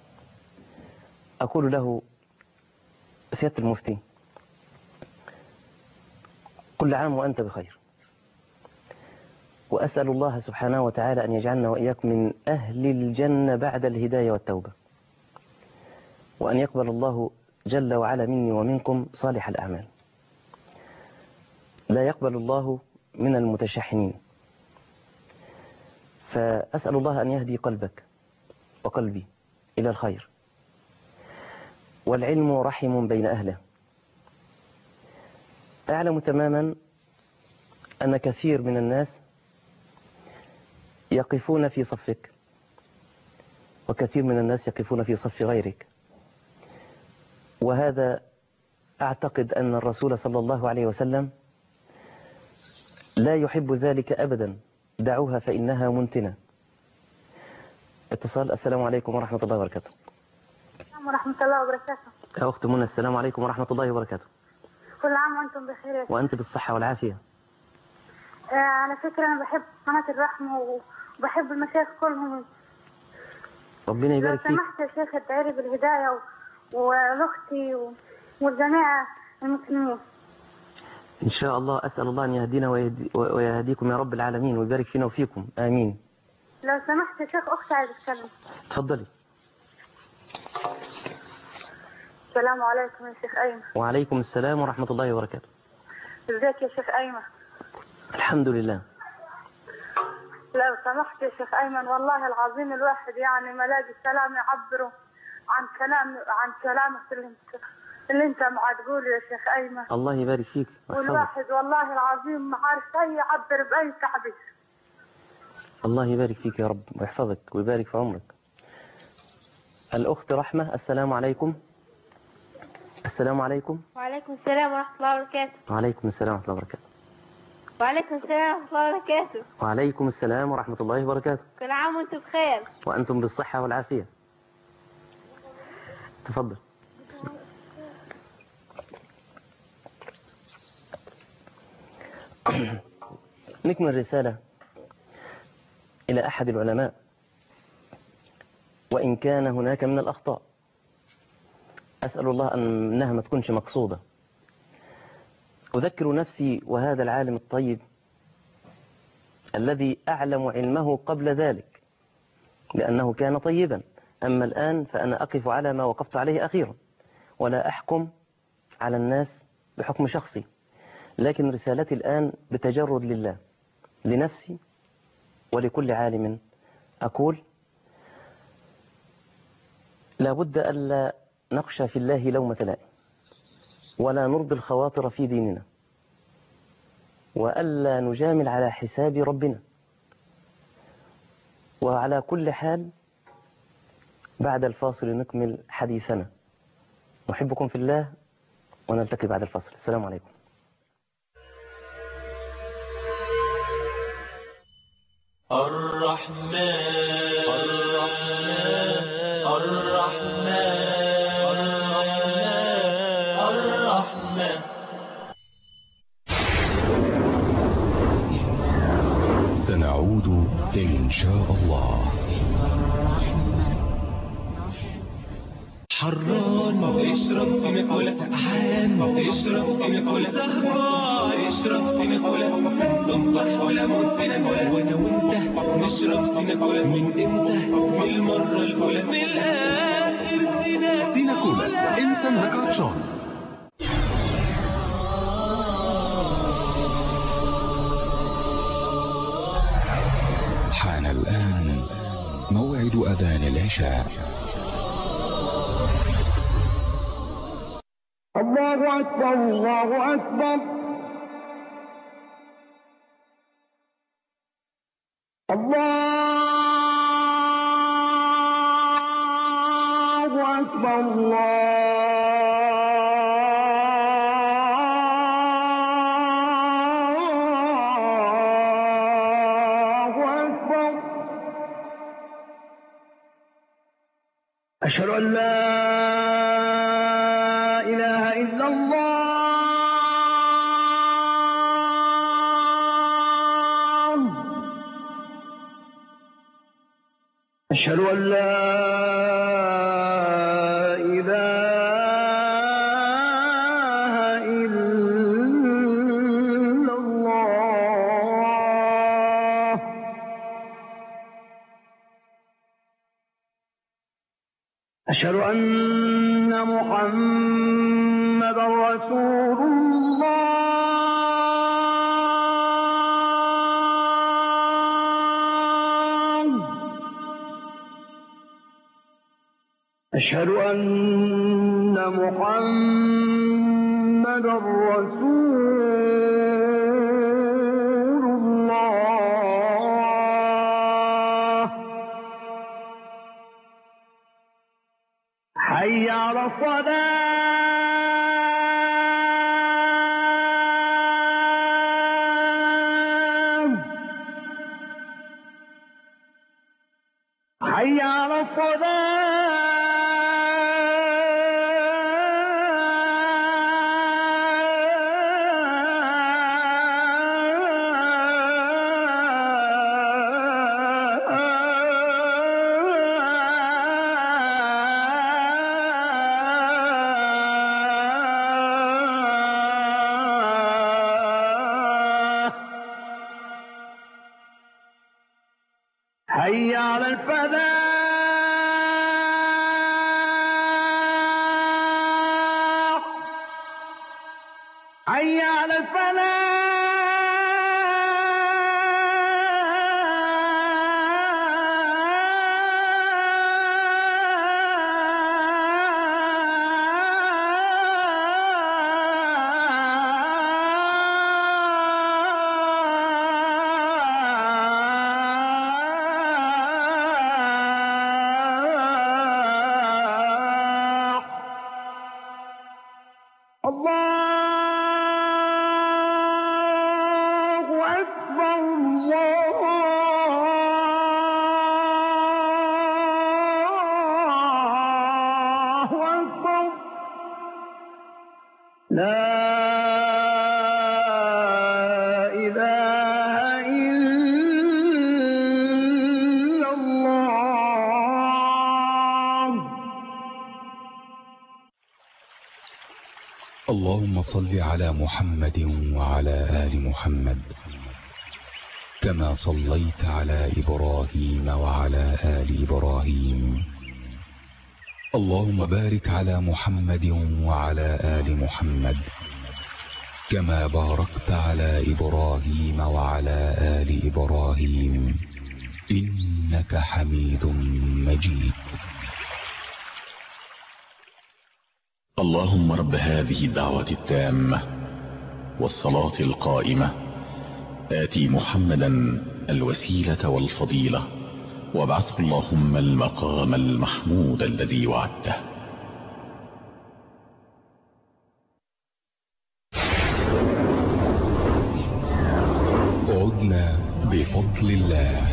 أقول له سيادة المفتي كل عام وأنت بخير وأسأل الله سبحانه وتعالى أن يجعلنا وإياك من أهل الجنة بعد الهداية والتوبة وأن يقبل الله جل وعلا مني ومنكم صالح الأعمال لا يقبل الله من المتشحنين فأسأل الله أن يهدي قلبك وقلبي إلى الخير والعلم رحم بين أهله أعلم تماما أن كثير من الناس يقفون في صفك وكثير من الناس يقفون في صف غيرك وهذا أعتقد أن الرسول صلى الله عليه وسلم لا يحب ذلك أبدا دعوها فإنها منتنة اتصال السلام عليكم ورحمة الله وبركاته السلام ورحمة الله وبركاته يا أخت منى السلام عليكم ورحمة الله وبركاته كل عام وأنتم بخير يا شيخ. وأنت بالصحة والعافية آه على فكرة أنا بحب قناة الرحمة وبحب المشايخ كلهم ربنا لو يبارك فيك سمحت يا شيخ ادعي لي بالهداية و- ولأختي و- والجميع المسلمين إن شاء الله أسأل الله أن يهدينا ويهدي ويهديكم يا رب العالمين ويبارك فينا وفيكم آمين لو سمحت يا شيخ أختي عايزة أتكلم تفضلي السلام عليكم يا شيخ أيمن وعليكم السلام ورحمة الله وبركاته ازيك يا شيخ أيمن الحمد لله لو سمحت يا شيخ أيمن والله العظيم الواحد يعني ما لاقي كلام يعبره عن كلام عن كلامك اللي انت اللي انت ما تقوله يا شيخ أيمن الله يبارك فيك ويحفظك والواحد والله العظيم ما عارف أي يعبر بأي تعبير الله يبارك فيك يا رب ويحفظك ويبارك في عمرك الأخت رحمة السلام عليكم السلام عليكم وعليكم السلام ورحمة الله وبركاته وعليكم السلام ورحمة الله وبركاته وعليكم السلام ورحمة الله وبركاته وعليكم السلام ورحمة الله وبركاته كل عام وانتم بخير وأنتم بالصحة والعافية تفضل بسم الله. نكمل الرسالة إلى أحد العلماء وإن كان هناك من الأخطاء أسأل الله أنها ما تكونش مقصودة أذكر نفسي وهذا العالم الطيب الذي أعلم علمه قبل ذلك لأنه كان طيبا أما الآن فأنا أقف على ما وقفت عليه أخيرا ولا أحكم على الناس بحكم شخصي لكن رسالتي الآن بتجرد لله لنفسي ولكل عالم أقول لا بد ألا نخشى في الله لومة لائم ولا نرضي الخواطر في ديننا وألا نجامل على حساب ربنا وعلى كل حال بعد الفاصل نكمل حديثنا نحبكم في الله ونلتقي بعد الفاصل السلام عليكم الرحمن الرحمن الرحمن الرحمن سنعود إن شاء الله حران اشرب سمك ولا سقعان اشرب سمك ولا سهران اشرب سمك ولا تنطح ولا موت سمك ولا وانا وانت نشرب سمك ولا من امتى من المرة الاولى من الاخر سنة سيناكولا انت انك عطشان حان الآن موعد أذان العشاء الله أكبر الله أكبر الله أكبر الله أكبر أشهد أن لا إله إلا الله أشهد أن لا إله إلا الله أشهد أن محمد رسول الله أشهد أن محمد رسول الله حي على الصلاة حي على الصلاة حي على الفلاح حي على الفلاح الله أكبر الله أكبر لا إله إلا اللهم صل على محمد وعلى آل محمد كما صليت على إبراهيم وعلى آل إبراهيم اللهم بارك على محمد وعلى آل محمد كما باركت على إبراهيم وعلى آل إبراهيم إنك حميد مجيد اللهم رب هذه الدعوة التامة والصلاة القائمة آتي محمدا الوسيلة والفضيلة وابعثه اللهم المقام المحمود الذي وعدته عدنا بفضل الله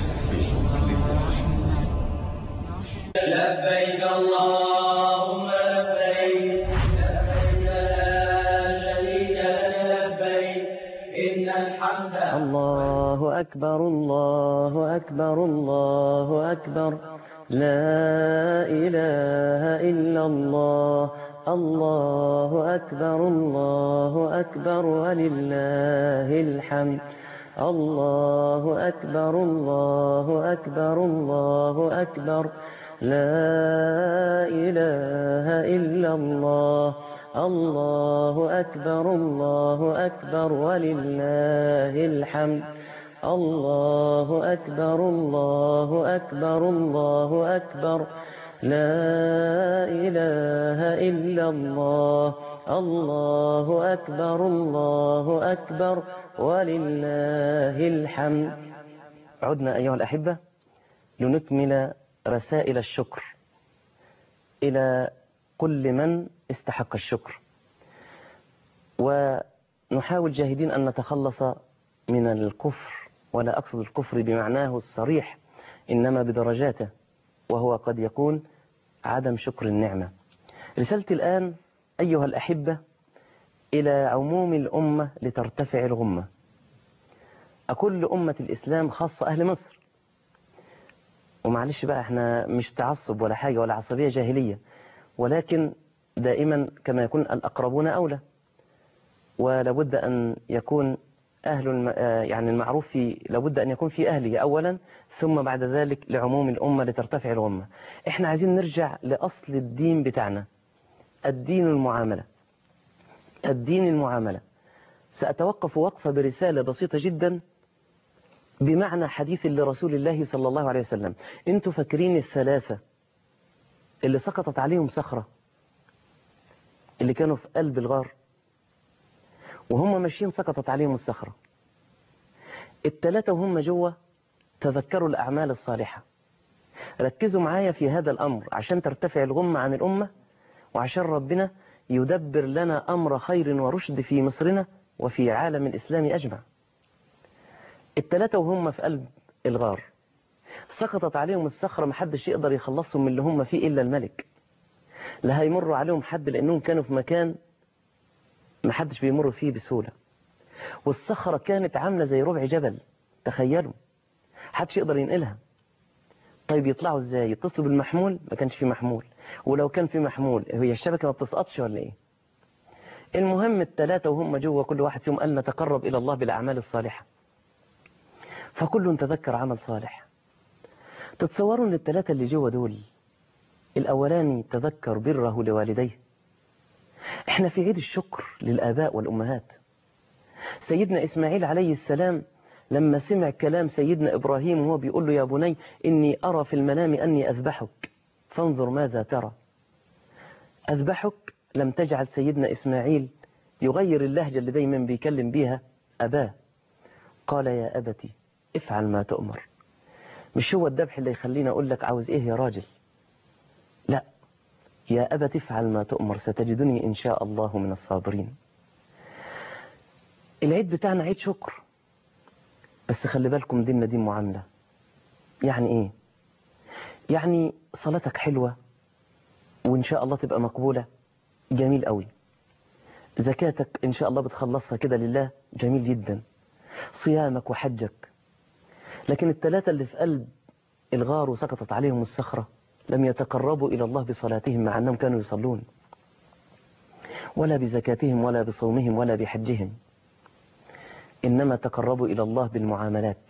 لبيك اللهم لبيك لبيك لا شريك لك لبيك إن الحمد الله أكبر الله أكبر الله أكبر لا إله إلا الله الله أكبر الله أكبر ولله الحمد الله أكبر الله أكبر الله أكبر لا إله إلا الله الله أكبر الله أكبر ولله الحمد الله أكبر الله أكبر الله أكبر لا إله إلا الله الله أكبر الله أكبر ولله الحمد عدنا أيها الأحبة لنكمل رسائل الشكر إلى كل من استحق الشكر ونحاول جاهدين أن نتخلص من الكفر ولا أقصد الكفر بمعناه الصريح إنما بدرجاته وهو قد يكون عدم شكر النعمة رسالتي الآن أيها الأحبة إلى عموم الأمة لترتفع الغمة أقول لأمة الإسلام خاصة أهل مصر ومعلش بقى احنا مش تعصب ولا حاجة ولا عصبية جاهلية ولكن دائما كما يكون الأقربون أولى ولابد أن يكون أهل الم... يعني المعروف في لابد أن يكون في أهله أولا ثم بعد ذلك لعموم الأمة لترتفع الغمة احنا عايزين نرجع لأصل الدين بتاعنا الدين المعاملة الدين المعاملة سأتوقف وقفة برسالة بسيطة جدا بمعنى حديث لرسول الله صلى الله عليه وسلم انتوا فاكرين الثلاثة اللي سقطت عليهم صخرة اللي كانوا في قلب الغار وهم ماشيين سقطت عليهم الصخرة الثلاثة وهم جوه تذكروا الأعمال الصالحة ركزوا معايا في هذا الأمر عشان ترتفع الغمة عن الأمة وعشان ربنا يدبر لنا أمر خير ورشد في مصرنا وفي عالم الإسلام أجمع الثلاثة وهم في قلب الغار سقطت عليهم الصخرة محدش يقدر يخلصهم من اللي هم فيه إلا الملك لا هيمروا عليهم حد لأنهم كانوا في مكان محدش بيمر فيه بسهولة والصخرة كانت عاملة زي ربع جبل تخيلوا محدش يقدر ينقلها طيب يطلعوا ازاي يتصلوا بالمحمول ما كانش في محمول ولو كان في محمول هي الشبكة ما بتسقطش ولا ايه المهم الثلاثة وهم جوه كل واحد فيهم قال نتقرب إلى الله بالأعمال الصالحة فكل تذكر عمل صالح تتصوروا ان الثلاثة اللي جوه دول الأولاني تذكر بره لوالديه احنا في عيد الشكر للآباء والأمهات سيدنا إسماعيل عليه السلام لما سمع كلام سيدنا إبراهيم وهو بيقول له يا بني إني أرى في المنام أني أذبحك فانظر ماذا ترى أذبحك لم تجعل سيدنا إسماعيل يغير اللهجة اللي دايما بيكلم بيها أباه قال يا أبتي افعل ما تؤمر مش هو الذبح اللي يخليني أقول لك عاوز إيه يا راجل لا يا أبت افعل ما تؤمر ستجدني إن شاء الله من الصابرين العيد بتاعنا عيد شكر بس خلي بالكم ديننا دين معاملة يعني ايه يعني صلاتك حلوة وان شاء الله تبقى مقبولة جميل قوي زكاتك ان شاء الله بتخلصها كده لله جميل جدا صيامك وحجك لكن الثلاثة اللي في قلب الغار وسقطت عليهم الصخرة لم يتقربوا إلى الله بصلاتهم مع أنهم كانوا يصلون ولا بزكاتهم ولا بصومهم ولا بحجهم إنما تقربوا إلى الله بالمعاملات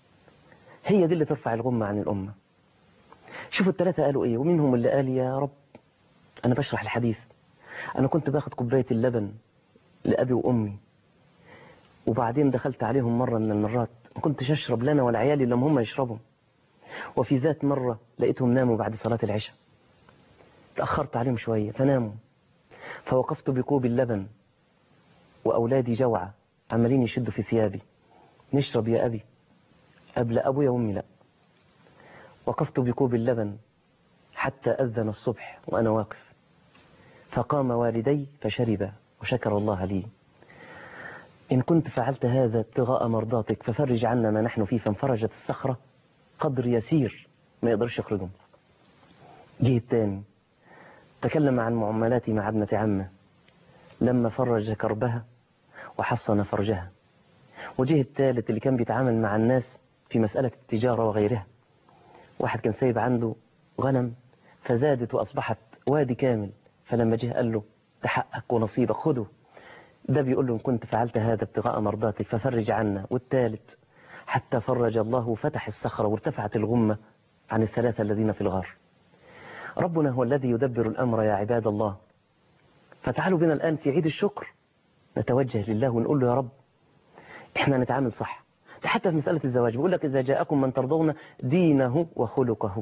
هي دي اللي ترفع الغمة عن الأمة شوفوا الثلاثة قالوا إيه ومنهم اللي قال يا رب أنا بشرح الحديث أنا كنت باخد كوباية اللبن لأبي وأمي وبعدين دخلت عليهم مرة من المرات ما كنتش أشرب لنا ولا عيالي لما هم يشربوا وفي ذات مرة لقيتهم ناموا بعد صلاة العشاء تأخرت عليهم شوية فناموا فوقفت بكوب اللبن وأولادي جوعة عمالين يشدوا في ثيابي نشرب يا أبي قبل أبويا وأمي لا وقفت بكوب اللبن حتى أذن الصبح وأنا واقف فقام والدي فشربا وشكر الله لي إن كنت فعلت هذا ابتغاء مرضاتك ففرج عنا ما نحن فيه فانفرجت الصخرة قدر يسير ما يقدرش يخرجهم جه التاني تكلم عن معاملاتي مع ابنة عمه لما فرج كربها وحصن فرجها وجه الثالث اللي كان بيتعامل مع الناس في مسألة التجارة وغيرها واحد كان سايب عنده غنم فزادت وأصبحت وادي كامل فلما جه قال له ده حقك ونصيبك خده ده بيقول له إن كنت فعلت هذا ابتغاء مرضاتك ففرج عنا والثالث حتى فرج الله وفتح الصخرة وارتفعت الغمة عن الثلاثة الذين في الغار ربنا هو الذي يدبر الأمر يا عباد الله فتعالوا بنا الآن في عيد الشكر نتوجه لله ونقول له يا رب احنا نتعامل صح ده حتى في مسألة الزواج بيقول لك إذا جاءكم من ترضون دينه وخلقه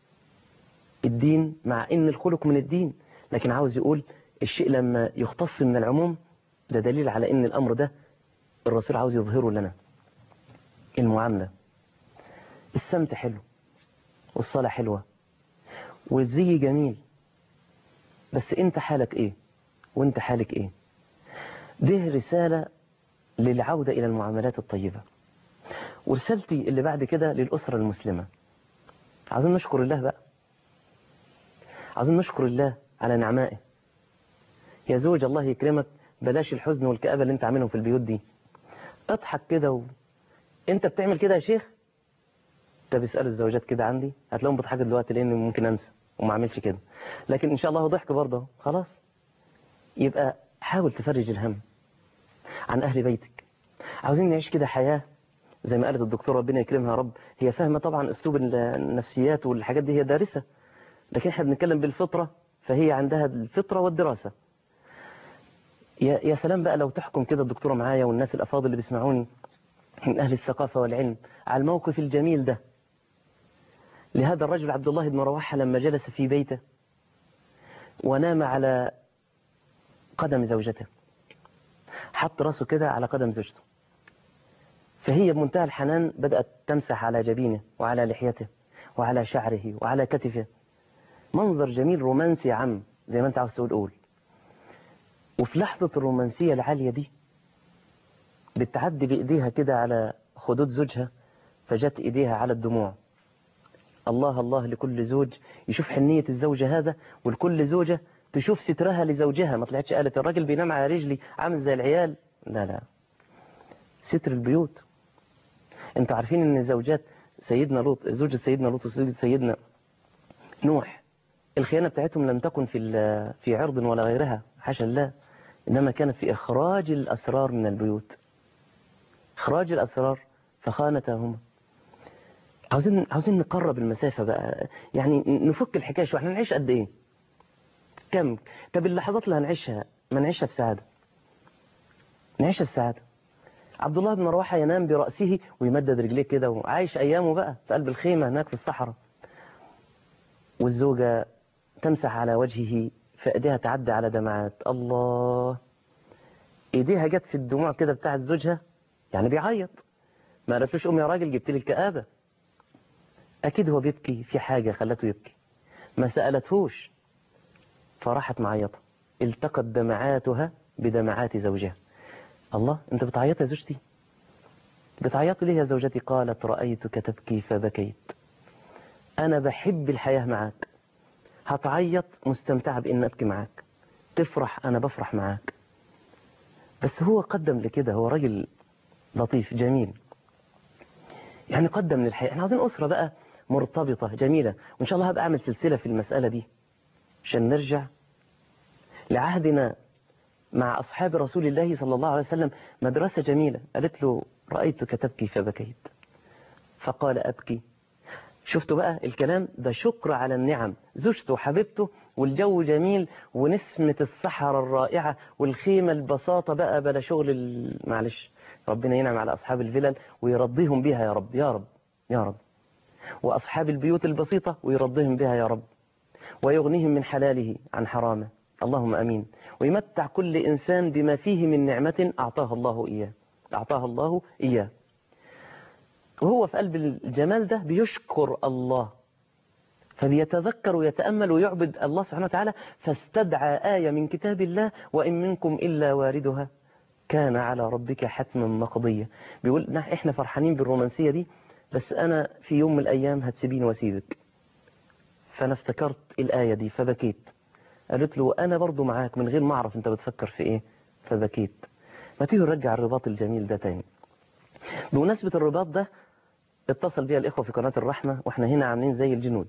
الدين مع إن الخلق من الدين لكن عاوز يقول الشيء لما يختص من العموم ده دليل على إن الأمر ده الرسول عاوز يظهره لنا المعاملة السمت حلو والصلاة حلوة والزي جميل بس انت حالك ايه وانت حالك ايه دي رسالة للعودة الى المعاملات الطيبة ورسالتي اللي بعد كده للأسرة المسلمة عايزين نشكر الله بقى عايزين نشكر الله على نعمائه يا زوج الله يكرمك بلاش الحزن والكآبة اللي انت عاملهم في البيوت دي اضحك كده و... انت بتعمل كده يا شيخ طب اسألوا الزوجات كده عندي هتلاقيهم بيضحكوا دلوقتي لان ممكن انسى وما اعملش كده لكن ان شاء الله هو ضحك برضه خلاص يبقى حاول تفرج الهم عن اهل بيتك عاوزين نعيش كده حياة زي ما قالت الدكتورة ربنا يكرمها يا رب هي فاهمة طبعا اسلوب النفسيات والحاجات دي هي دارسة لكن احنا بنتكلم بالفطرة فهي عندها الفطرة والدراسة يا يا سلام بقى لو تحكم كده الدكتورة معايا والناس الافاضل اللي بيسمعوني من اهل الثقافة والعلم على الموقف الجميل ده لهذا الرجل عبد الله بن رواحة لما جلس في بيته ونام على قدم زوجته حط راسه كده على قدم زوجته فهي بمنتهى الحنان بدأت تمسح على جبينه وعلى لحيته وعلى شعره وعلى كتفه منظر جميل رومانسي عم زي ما انت عاوز تقول قول وفي لحظة الرومانسية العالية دي بتعدي بإيديها كده على خدود زوجها فجت إيديها على الدموع الله الله لكل زوج يشوف حنية الزوجة هذا ولكل زوجة تشوف سترها لزوجها ما طلعتش قالت الراجل بينام على رجلي عامل زي العيال لا لا ستر البيوت انتوا عارفين ان زوجات سيدنا لوط زوجة سيدنا لوط وزوجة سيدنا نوح الخيانة بتاعتهم لم تكن في في عرض ولا غيرها حاشا الله إنما كانت في إخراج الأسرار من البيوت إخراج الأسرار فخانتهما عاوزين عاوزين نقرب المسافة بقى يعني نفك الحكاية شوية احنا نعيش قد إيه كم طب اللحظات اللي هنعيشها ما نعيشها بسعادة نعيشها بسعادة عبد الله بن رواحة ينام برأسه ويمدد رجليه كده وعايش أيامه بقى في قلب الخيمة هناك في الصحراء والزوجة تمسح على وجهه فإيديها تعدي على دمعات الله إيديها جت في الدموع كده بتاعت زوجها يعني بيعيط ما قالتلوش أم يا راجل جبت لي الكآبة أكيد هو بيبكي في حاجة خلته يبكي ما سألتهوش فراحت معيطة التقت دمعاتها بدمعات زوجها الله أنت بتعيط يا زوجتي بتعيط ليه يا زوجتي قالت رأيتك تبكي فبكيت أنا بحب الحياة معاك هتعيط مستمتعة بإن أبكي معاك تفرح أنا بفرح معاك بس هو قدم لكده هو راجل لطيف جميل يعني قدم للحياة احنا عاوزين أسرة بقى مرتبطة جميلة وإن شاء الله هبقى أعمل سلسلة في المسألة دي عشان نرجع لعهدنا مع أصحاب رسول الله صلى الله عليه وسلم مدرسة جميلة قالت له رأيتك تبكي فبكيت فقال أبكي شفتوا بقى الكلام ده شكر على النعم زوجته وحبيبته والجو جميل ونسمة الصحراء الرائعة والخيمة البساطة بقى بلا شغل ال- معلش ربنا ينعم على أصحاب الفلل ويرضيهم بها يا رب يا رب يا رب وأصحاب البيوت البسيطة ويرضيهم بها يا رب ويغنيهم من حلاله عن حرامه اللهم أمين ويمتع كل إنسان بما فيه من نعمة أعطاها الله إياه أعطاها الله إياه وهو في قلب الجمال ده بيشكر الله فبيتذكر ويتأمل ويعبد الله سبحانه وتعالى فاستدعى آية من كتاب الله وإن منكم إلا واردها كان على ربك حتما مقضية بيقول نح- احنا فرحانين بالرومانسية دي بس أنا في يوم من الأيام هتسيبيني واسيبك فأنا افتكرت الآية دي فبكيت قالت له أنا برضو معاك من غير ما أعرف أنت بتفكر في إيه فبكيت ما تيجي نرجع الرباط الجميل ده تاني بمناسبة الرباط ده اتصل بيا الإخوة في قناة الرحمة وإحنا هنا عاملين زي الجنود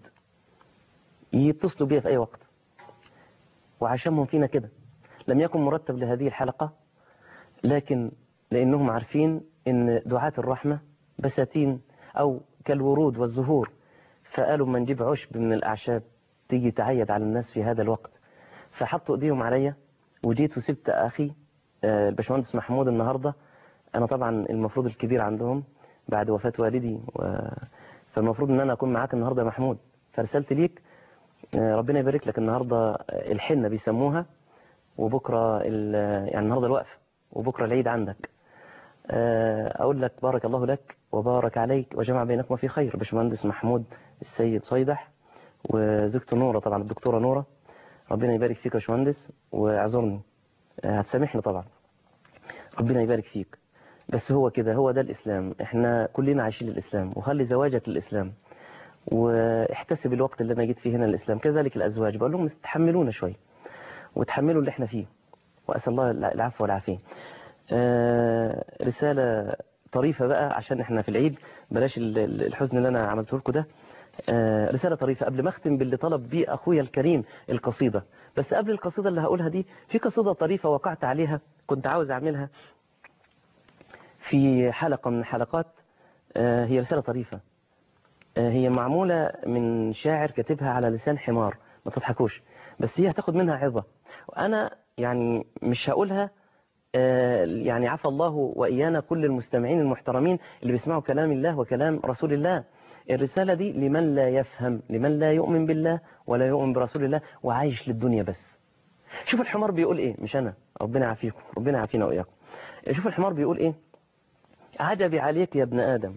يتصلوا بيا في أي وقت وعشانهم فينا كده لم يكن مرتب لهذه الحلقة لكن لأنهم عارفين إن دعاة الرحمة بساتين أو كالورود والزهور فقالوا ما نجيب عشب من الأعشاب تيجي تعيد على الناس في هذا الوقت فحطوا ايديهم عليا وجيت وسبت اخي آه، الباشمهندس محمود النهارده انا طبعا المفروض الكبير عندهم بعد وفاة والدي و... فالمفروض ان انا اكون معاك النهارده يا محمود فرسلت ليك آه، ربنا يبارك لك النهارده الحنه بيسموها وبكره ال... يعني النهارده الوقفه وبكره العيد عندك آه، اقول لك بارك الله لك وبارك عليك وجمع بينكما في خير باشمهندس محمود السيد صيدح وزوجته نورة طبعا الدكتورة نورة ربنا يبارك فيك يا باشمهندس واعذرني آه، هتسامحني طبعا ربنا يبارك فيك بس هو كده هو ده الإسلام احنا كلنا عايشين للإسلام وخلي زواجك للإسلام واحتسب الوقت اللي أنا جيت فيه هنا للإسلام كذلك الأزواج بقول لهم تحملونا شوي وتحملوا اللي احنا فيه وأسأل الله العفو والعافية آه، رسالة طريفة بقى عشان احنا في العيد بلاش ال- ال- الحزن اللي أنا عملته لكم ده آه، رسالة طريفة قبل ما أختم باللي طلب بيه أخويا الكريم القصيدة بس قبل القصيدة اللي هقولها دي في قصيدة طريفة وقعت عليها كنت عاوز أعملها في حلقة من الحلقات آه، هي رسالة طريفة آه، هي معمولة من شاعر كاتبها على لسان حمار ما تضحكوش بس هي هتاخد منها عظة وأنا يعني مش هقولها آه، يعني عفى الله وإيانا كل المستمعين المحترمين اللي بيسمعوا كلام الله وكلام رسول الله الرسالة دي لمن لا يفهم لمن لا يؤمن بالله ولا يؤمن برسول الله وعايش للدنيا بس شوف الحمار بيقول ايه مش انا ربنا يعافيكم ربنا يعافينا واياكم شوف الحمار بيقول ايه عجبي عليك يا ابن ادم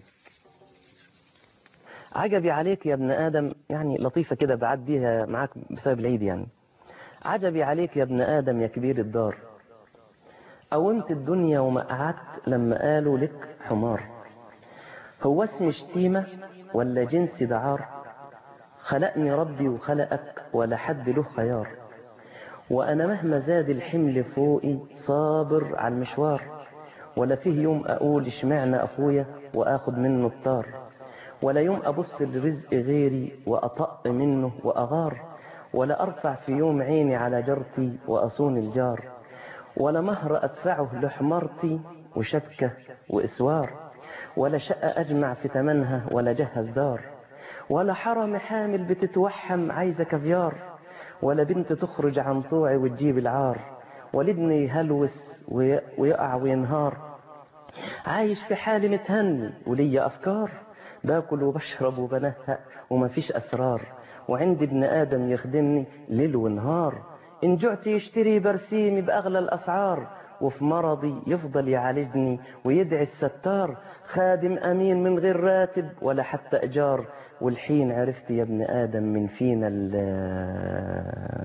عجبي عليك يا ابن ادم يعني لطيفة كده بعديها معاك بسبب العيد يعني عجبي عليك يا ابن ادم يا كبير الدار قومت الدنيا وما قعدت لما قالوا لك حمار هو اسم شتيمة ولا جنس دعار خلقني ربي وخلقك ولا حد له خيار وأنا مهما زاد الحمل فوقي صابر على المشوار ولا فيه يوم أقول اشمعنى أخويا وآخد منه الطار ولا يوم أبص لرزق غيري وأطأ منه وأغار ولا أرفع في يوم عيني على جارتي وأصون الجار ولا مهر أدفعه لحمارتي وشبكة وإسوار ولا شقة أجمع في تمنها ولا جهز دار ولا حرم حامل بتتوحم عايزة كافيار ولا بنت تخرج عن طوعي وتجيب العار ولدني يهلوس وي- ويقع وينهار عايش في حالي متهني وليا أفكار باكل وبشرب وبنهق ومفيش أسرار وعندي ابن آدم يخدمني ليل ونهار إن جعت يشتري برسيمي بأغلى الأسعار وفي مرضي يفضل يعالجني ويدعي الستار خادم أمين من غير راتب ولا حتى إيجار والحين عرفت يا ابن آدم من فينا ال-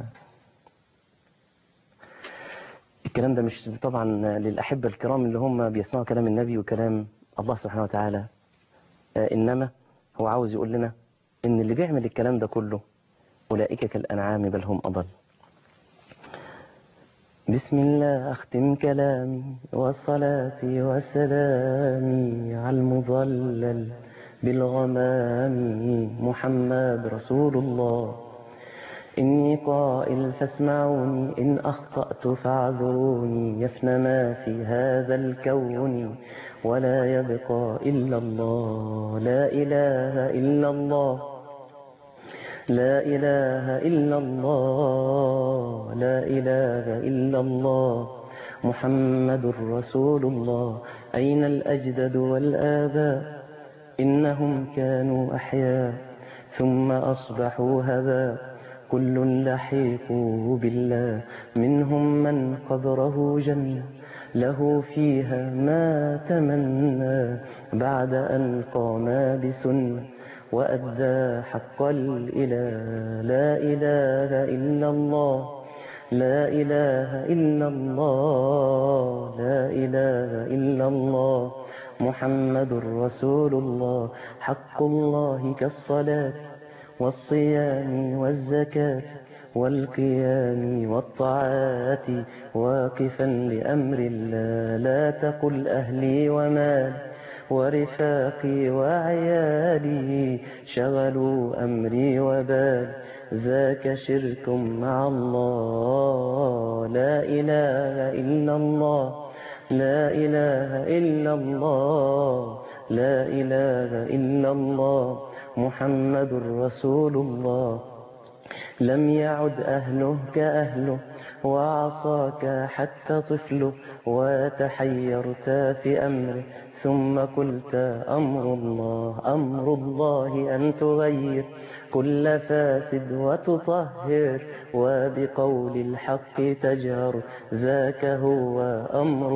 الكلام ده مش طبعا للأحبة الكرام اللي هم بيسمعوا كلام النبي وكلام الله سبحانه وتعالى آه، إنما هو عاوز يقول لنا إن اللي بيعمل الكلام ده كله أولئك كالأنعام بل هم أضل بسم الله أختم كلامي وصلاتي وسلامي على المضلل بالغمام محمد رسول الله إني قائل فاسمعوني إن أخطأت فاعذروني يفنى ما في هذا الكون ولا يبقى إلا الله لا إله إلا الله لا إله إلا الله لا إله إلا الله محمد رسول الله أين الأجدد والآباء إنهم كانوا أحياء ثم أصبحوا هباء كل لحيق بالله منهم من قبره جنة له فيها ما تمنى بعد أن قام بسنة وأدى حق الإله لا إله إلا الله لا إله إلا الله لا إله إلا الله محمد رسول الله حق الله كالصلاة والصيام والزكاة والقيام والطاعات واقفا لأمر الله لا تقل أهلي ومال ورفاقي وعيالي شغلوا أمري وبال ذاك شرك مع الله لا إله إلا الله لا إله إلا الله لا إله إلا الله محمد رسول الله لم يعد أهله كأهله وعصاك حتى طفله وتحيرت في أمره ثم قلت أمر الله أمر الله أن تغير كل فاسد وتطهر وبقول الحق تجهر ذاك هو أمر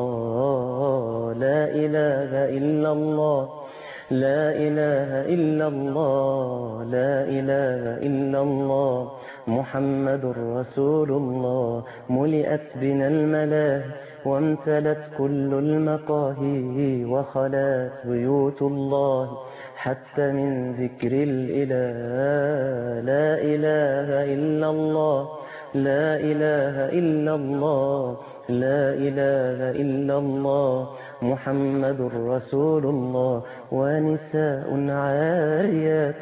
الله لا إله إلا الله لا إله إلا الله لا إله إلا الله محمد رسول الله ملئت بنا الملاهي وامتلت كل المقاهي وخلات بيوت الله حتى من ذكر الإله لا إله إلا الله لا إله إلا الله لا إله إلا الله محمد رسول الله ونساء عاريات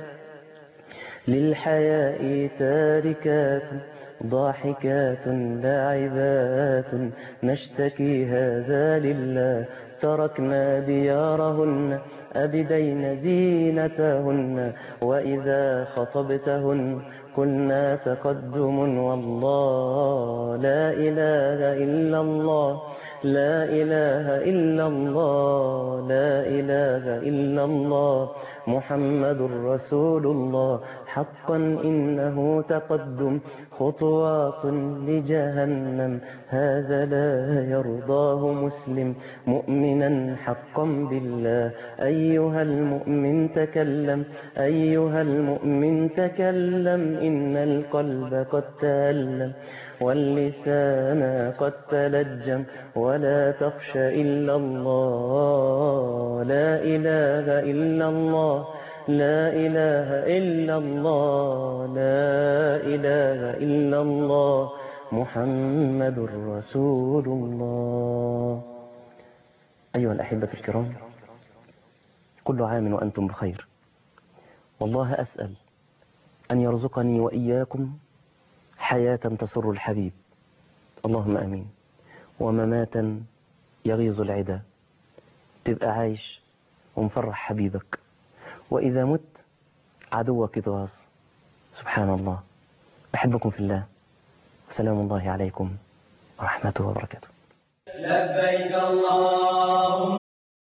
للحياء تاركات ضاحكات لاعبات نشتكي هذا لله تركنا ديارهن أبدين زينتهن وإذا خطبتهن كنا تقدم والله لا إله إلا الله لا إله إلا الله لا إله إلا الله محمد رسول الله حقا إنه تقدم خطوات لجهنم هذا لا يرضاه مسلم مؤمنا حقا بالله أيها المؤمن تكلم أيها المؤمن تكلم إن القلب قد تألم واللسان قد تلجم ولا تخش إلا الله لا إله إلا الله لا إله إلا الله لا إله إلا الله محمد رسول الله أيها الأحبة الكرام كل عام وأنتم بخير والله أسأل أن يرزقني وإياكم حياة تسر الحبيب اللهم أمين ومماتا يغيظ العدا تبقى عايش ومفرح حبيبك وإذا مت عدوك يتغاظ سبحان الله أحبكم في الله سلام الله عليكم ورحمته وبركاته لبيك الله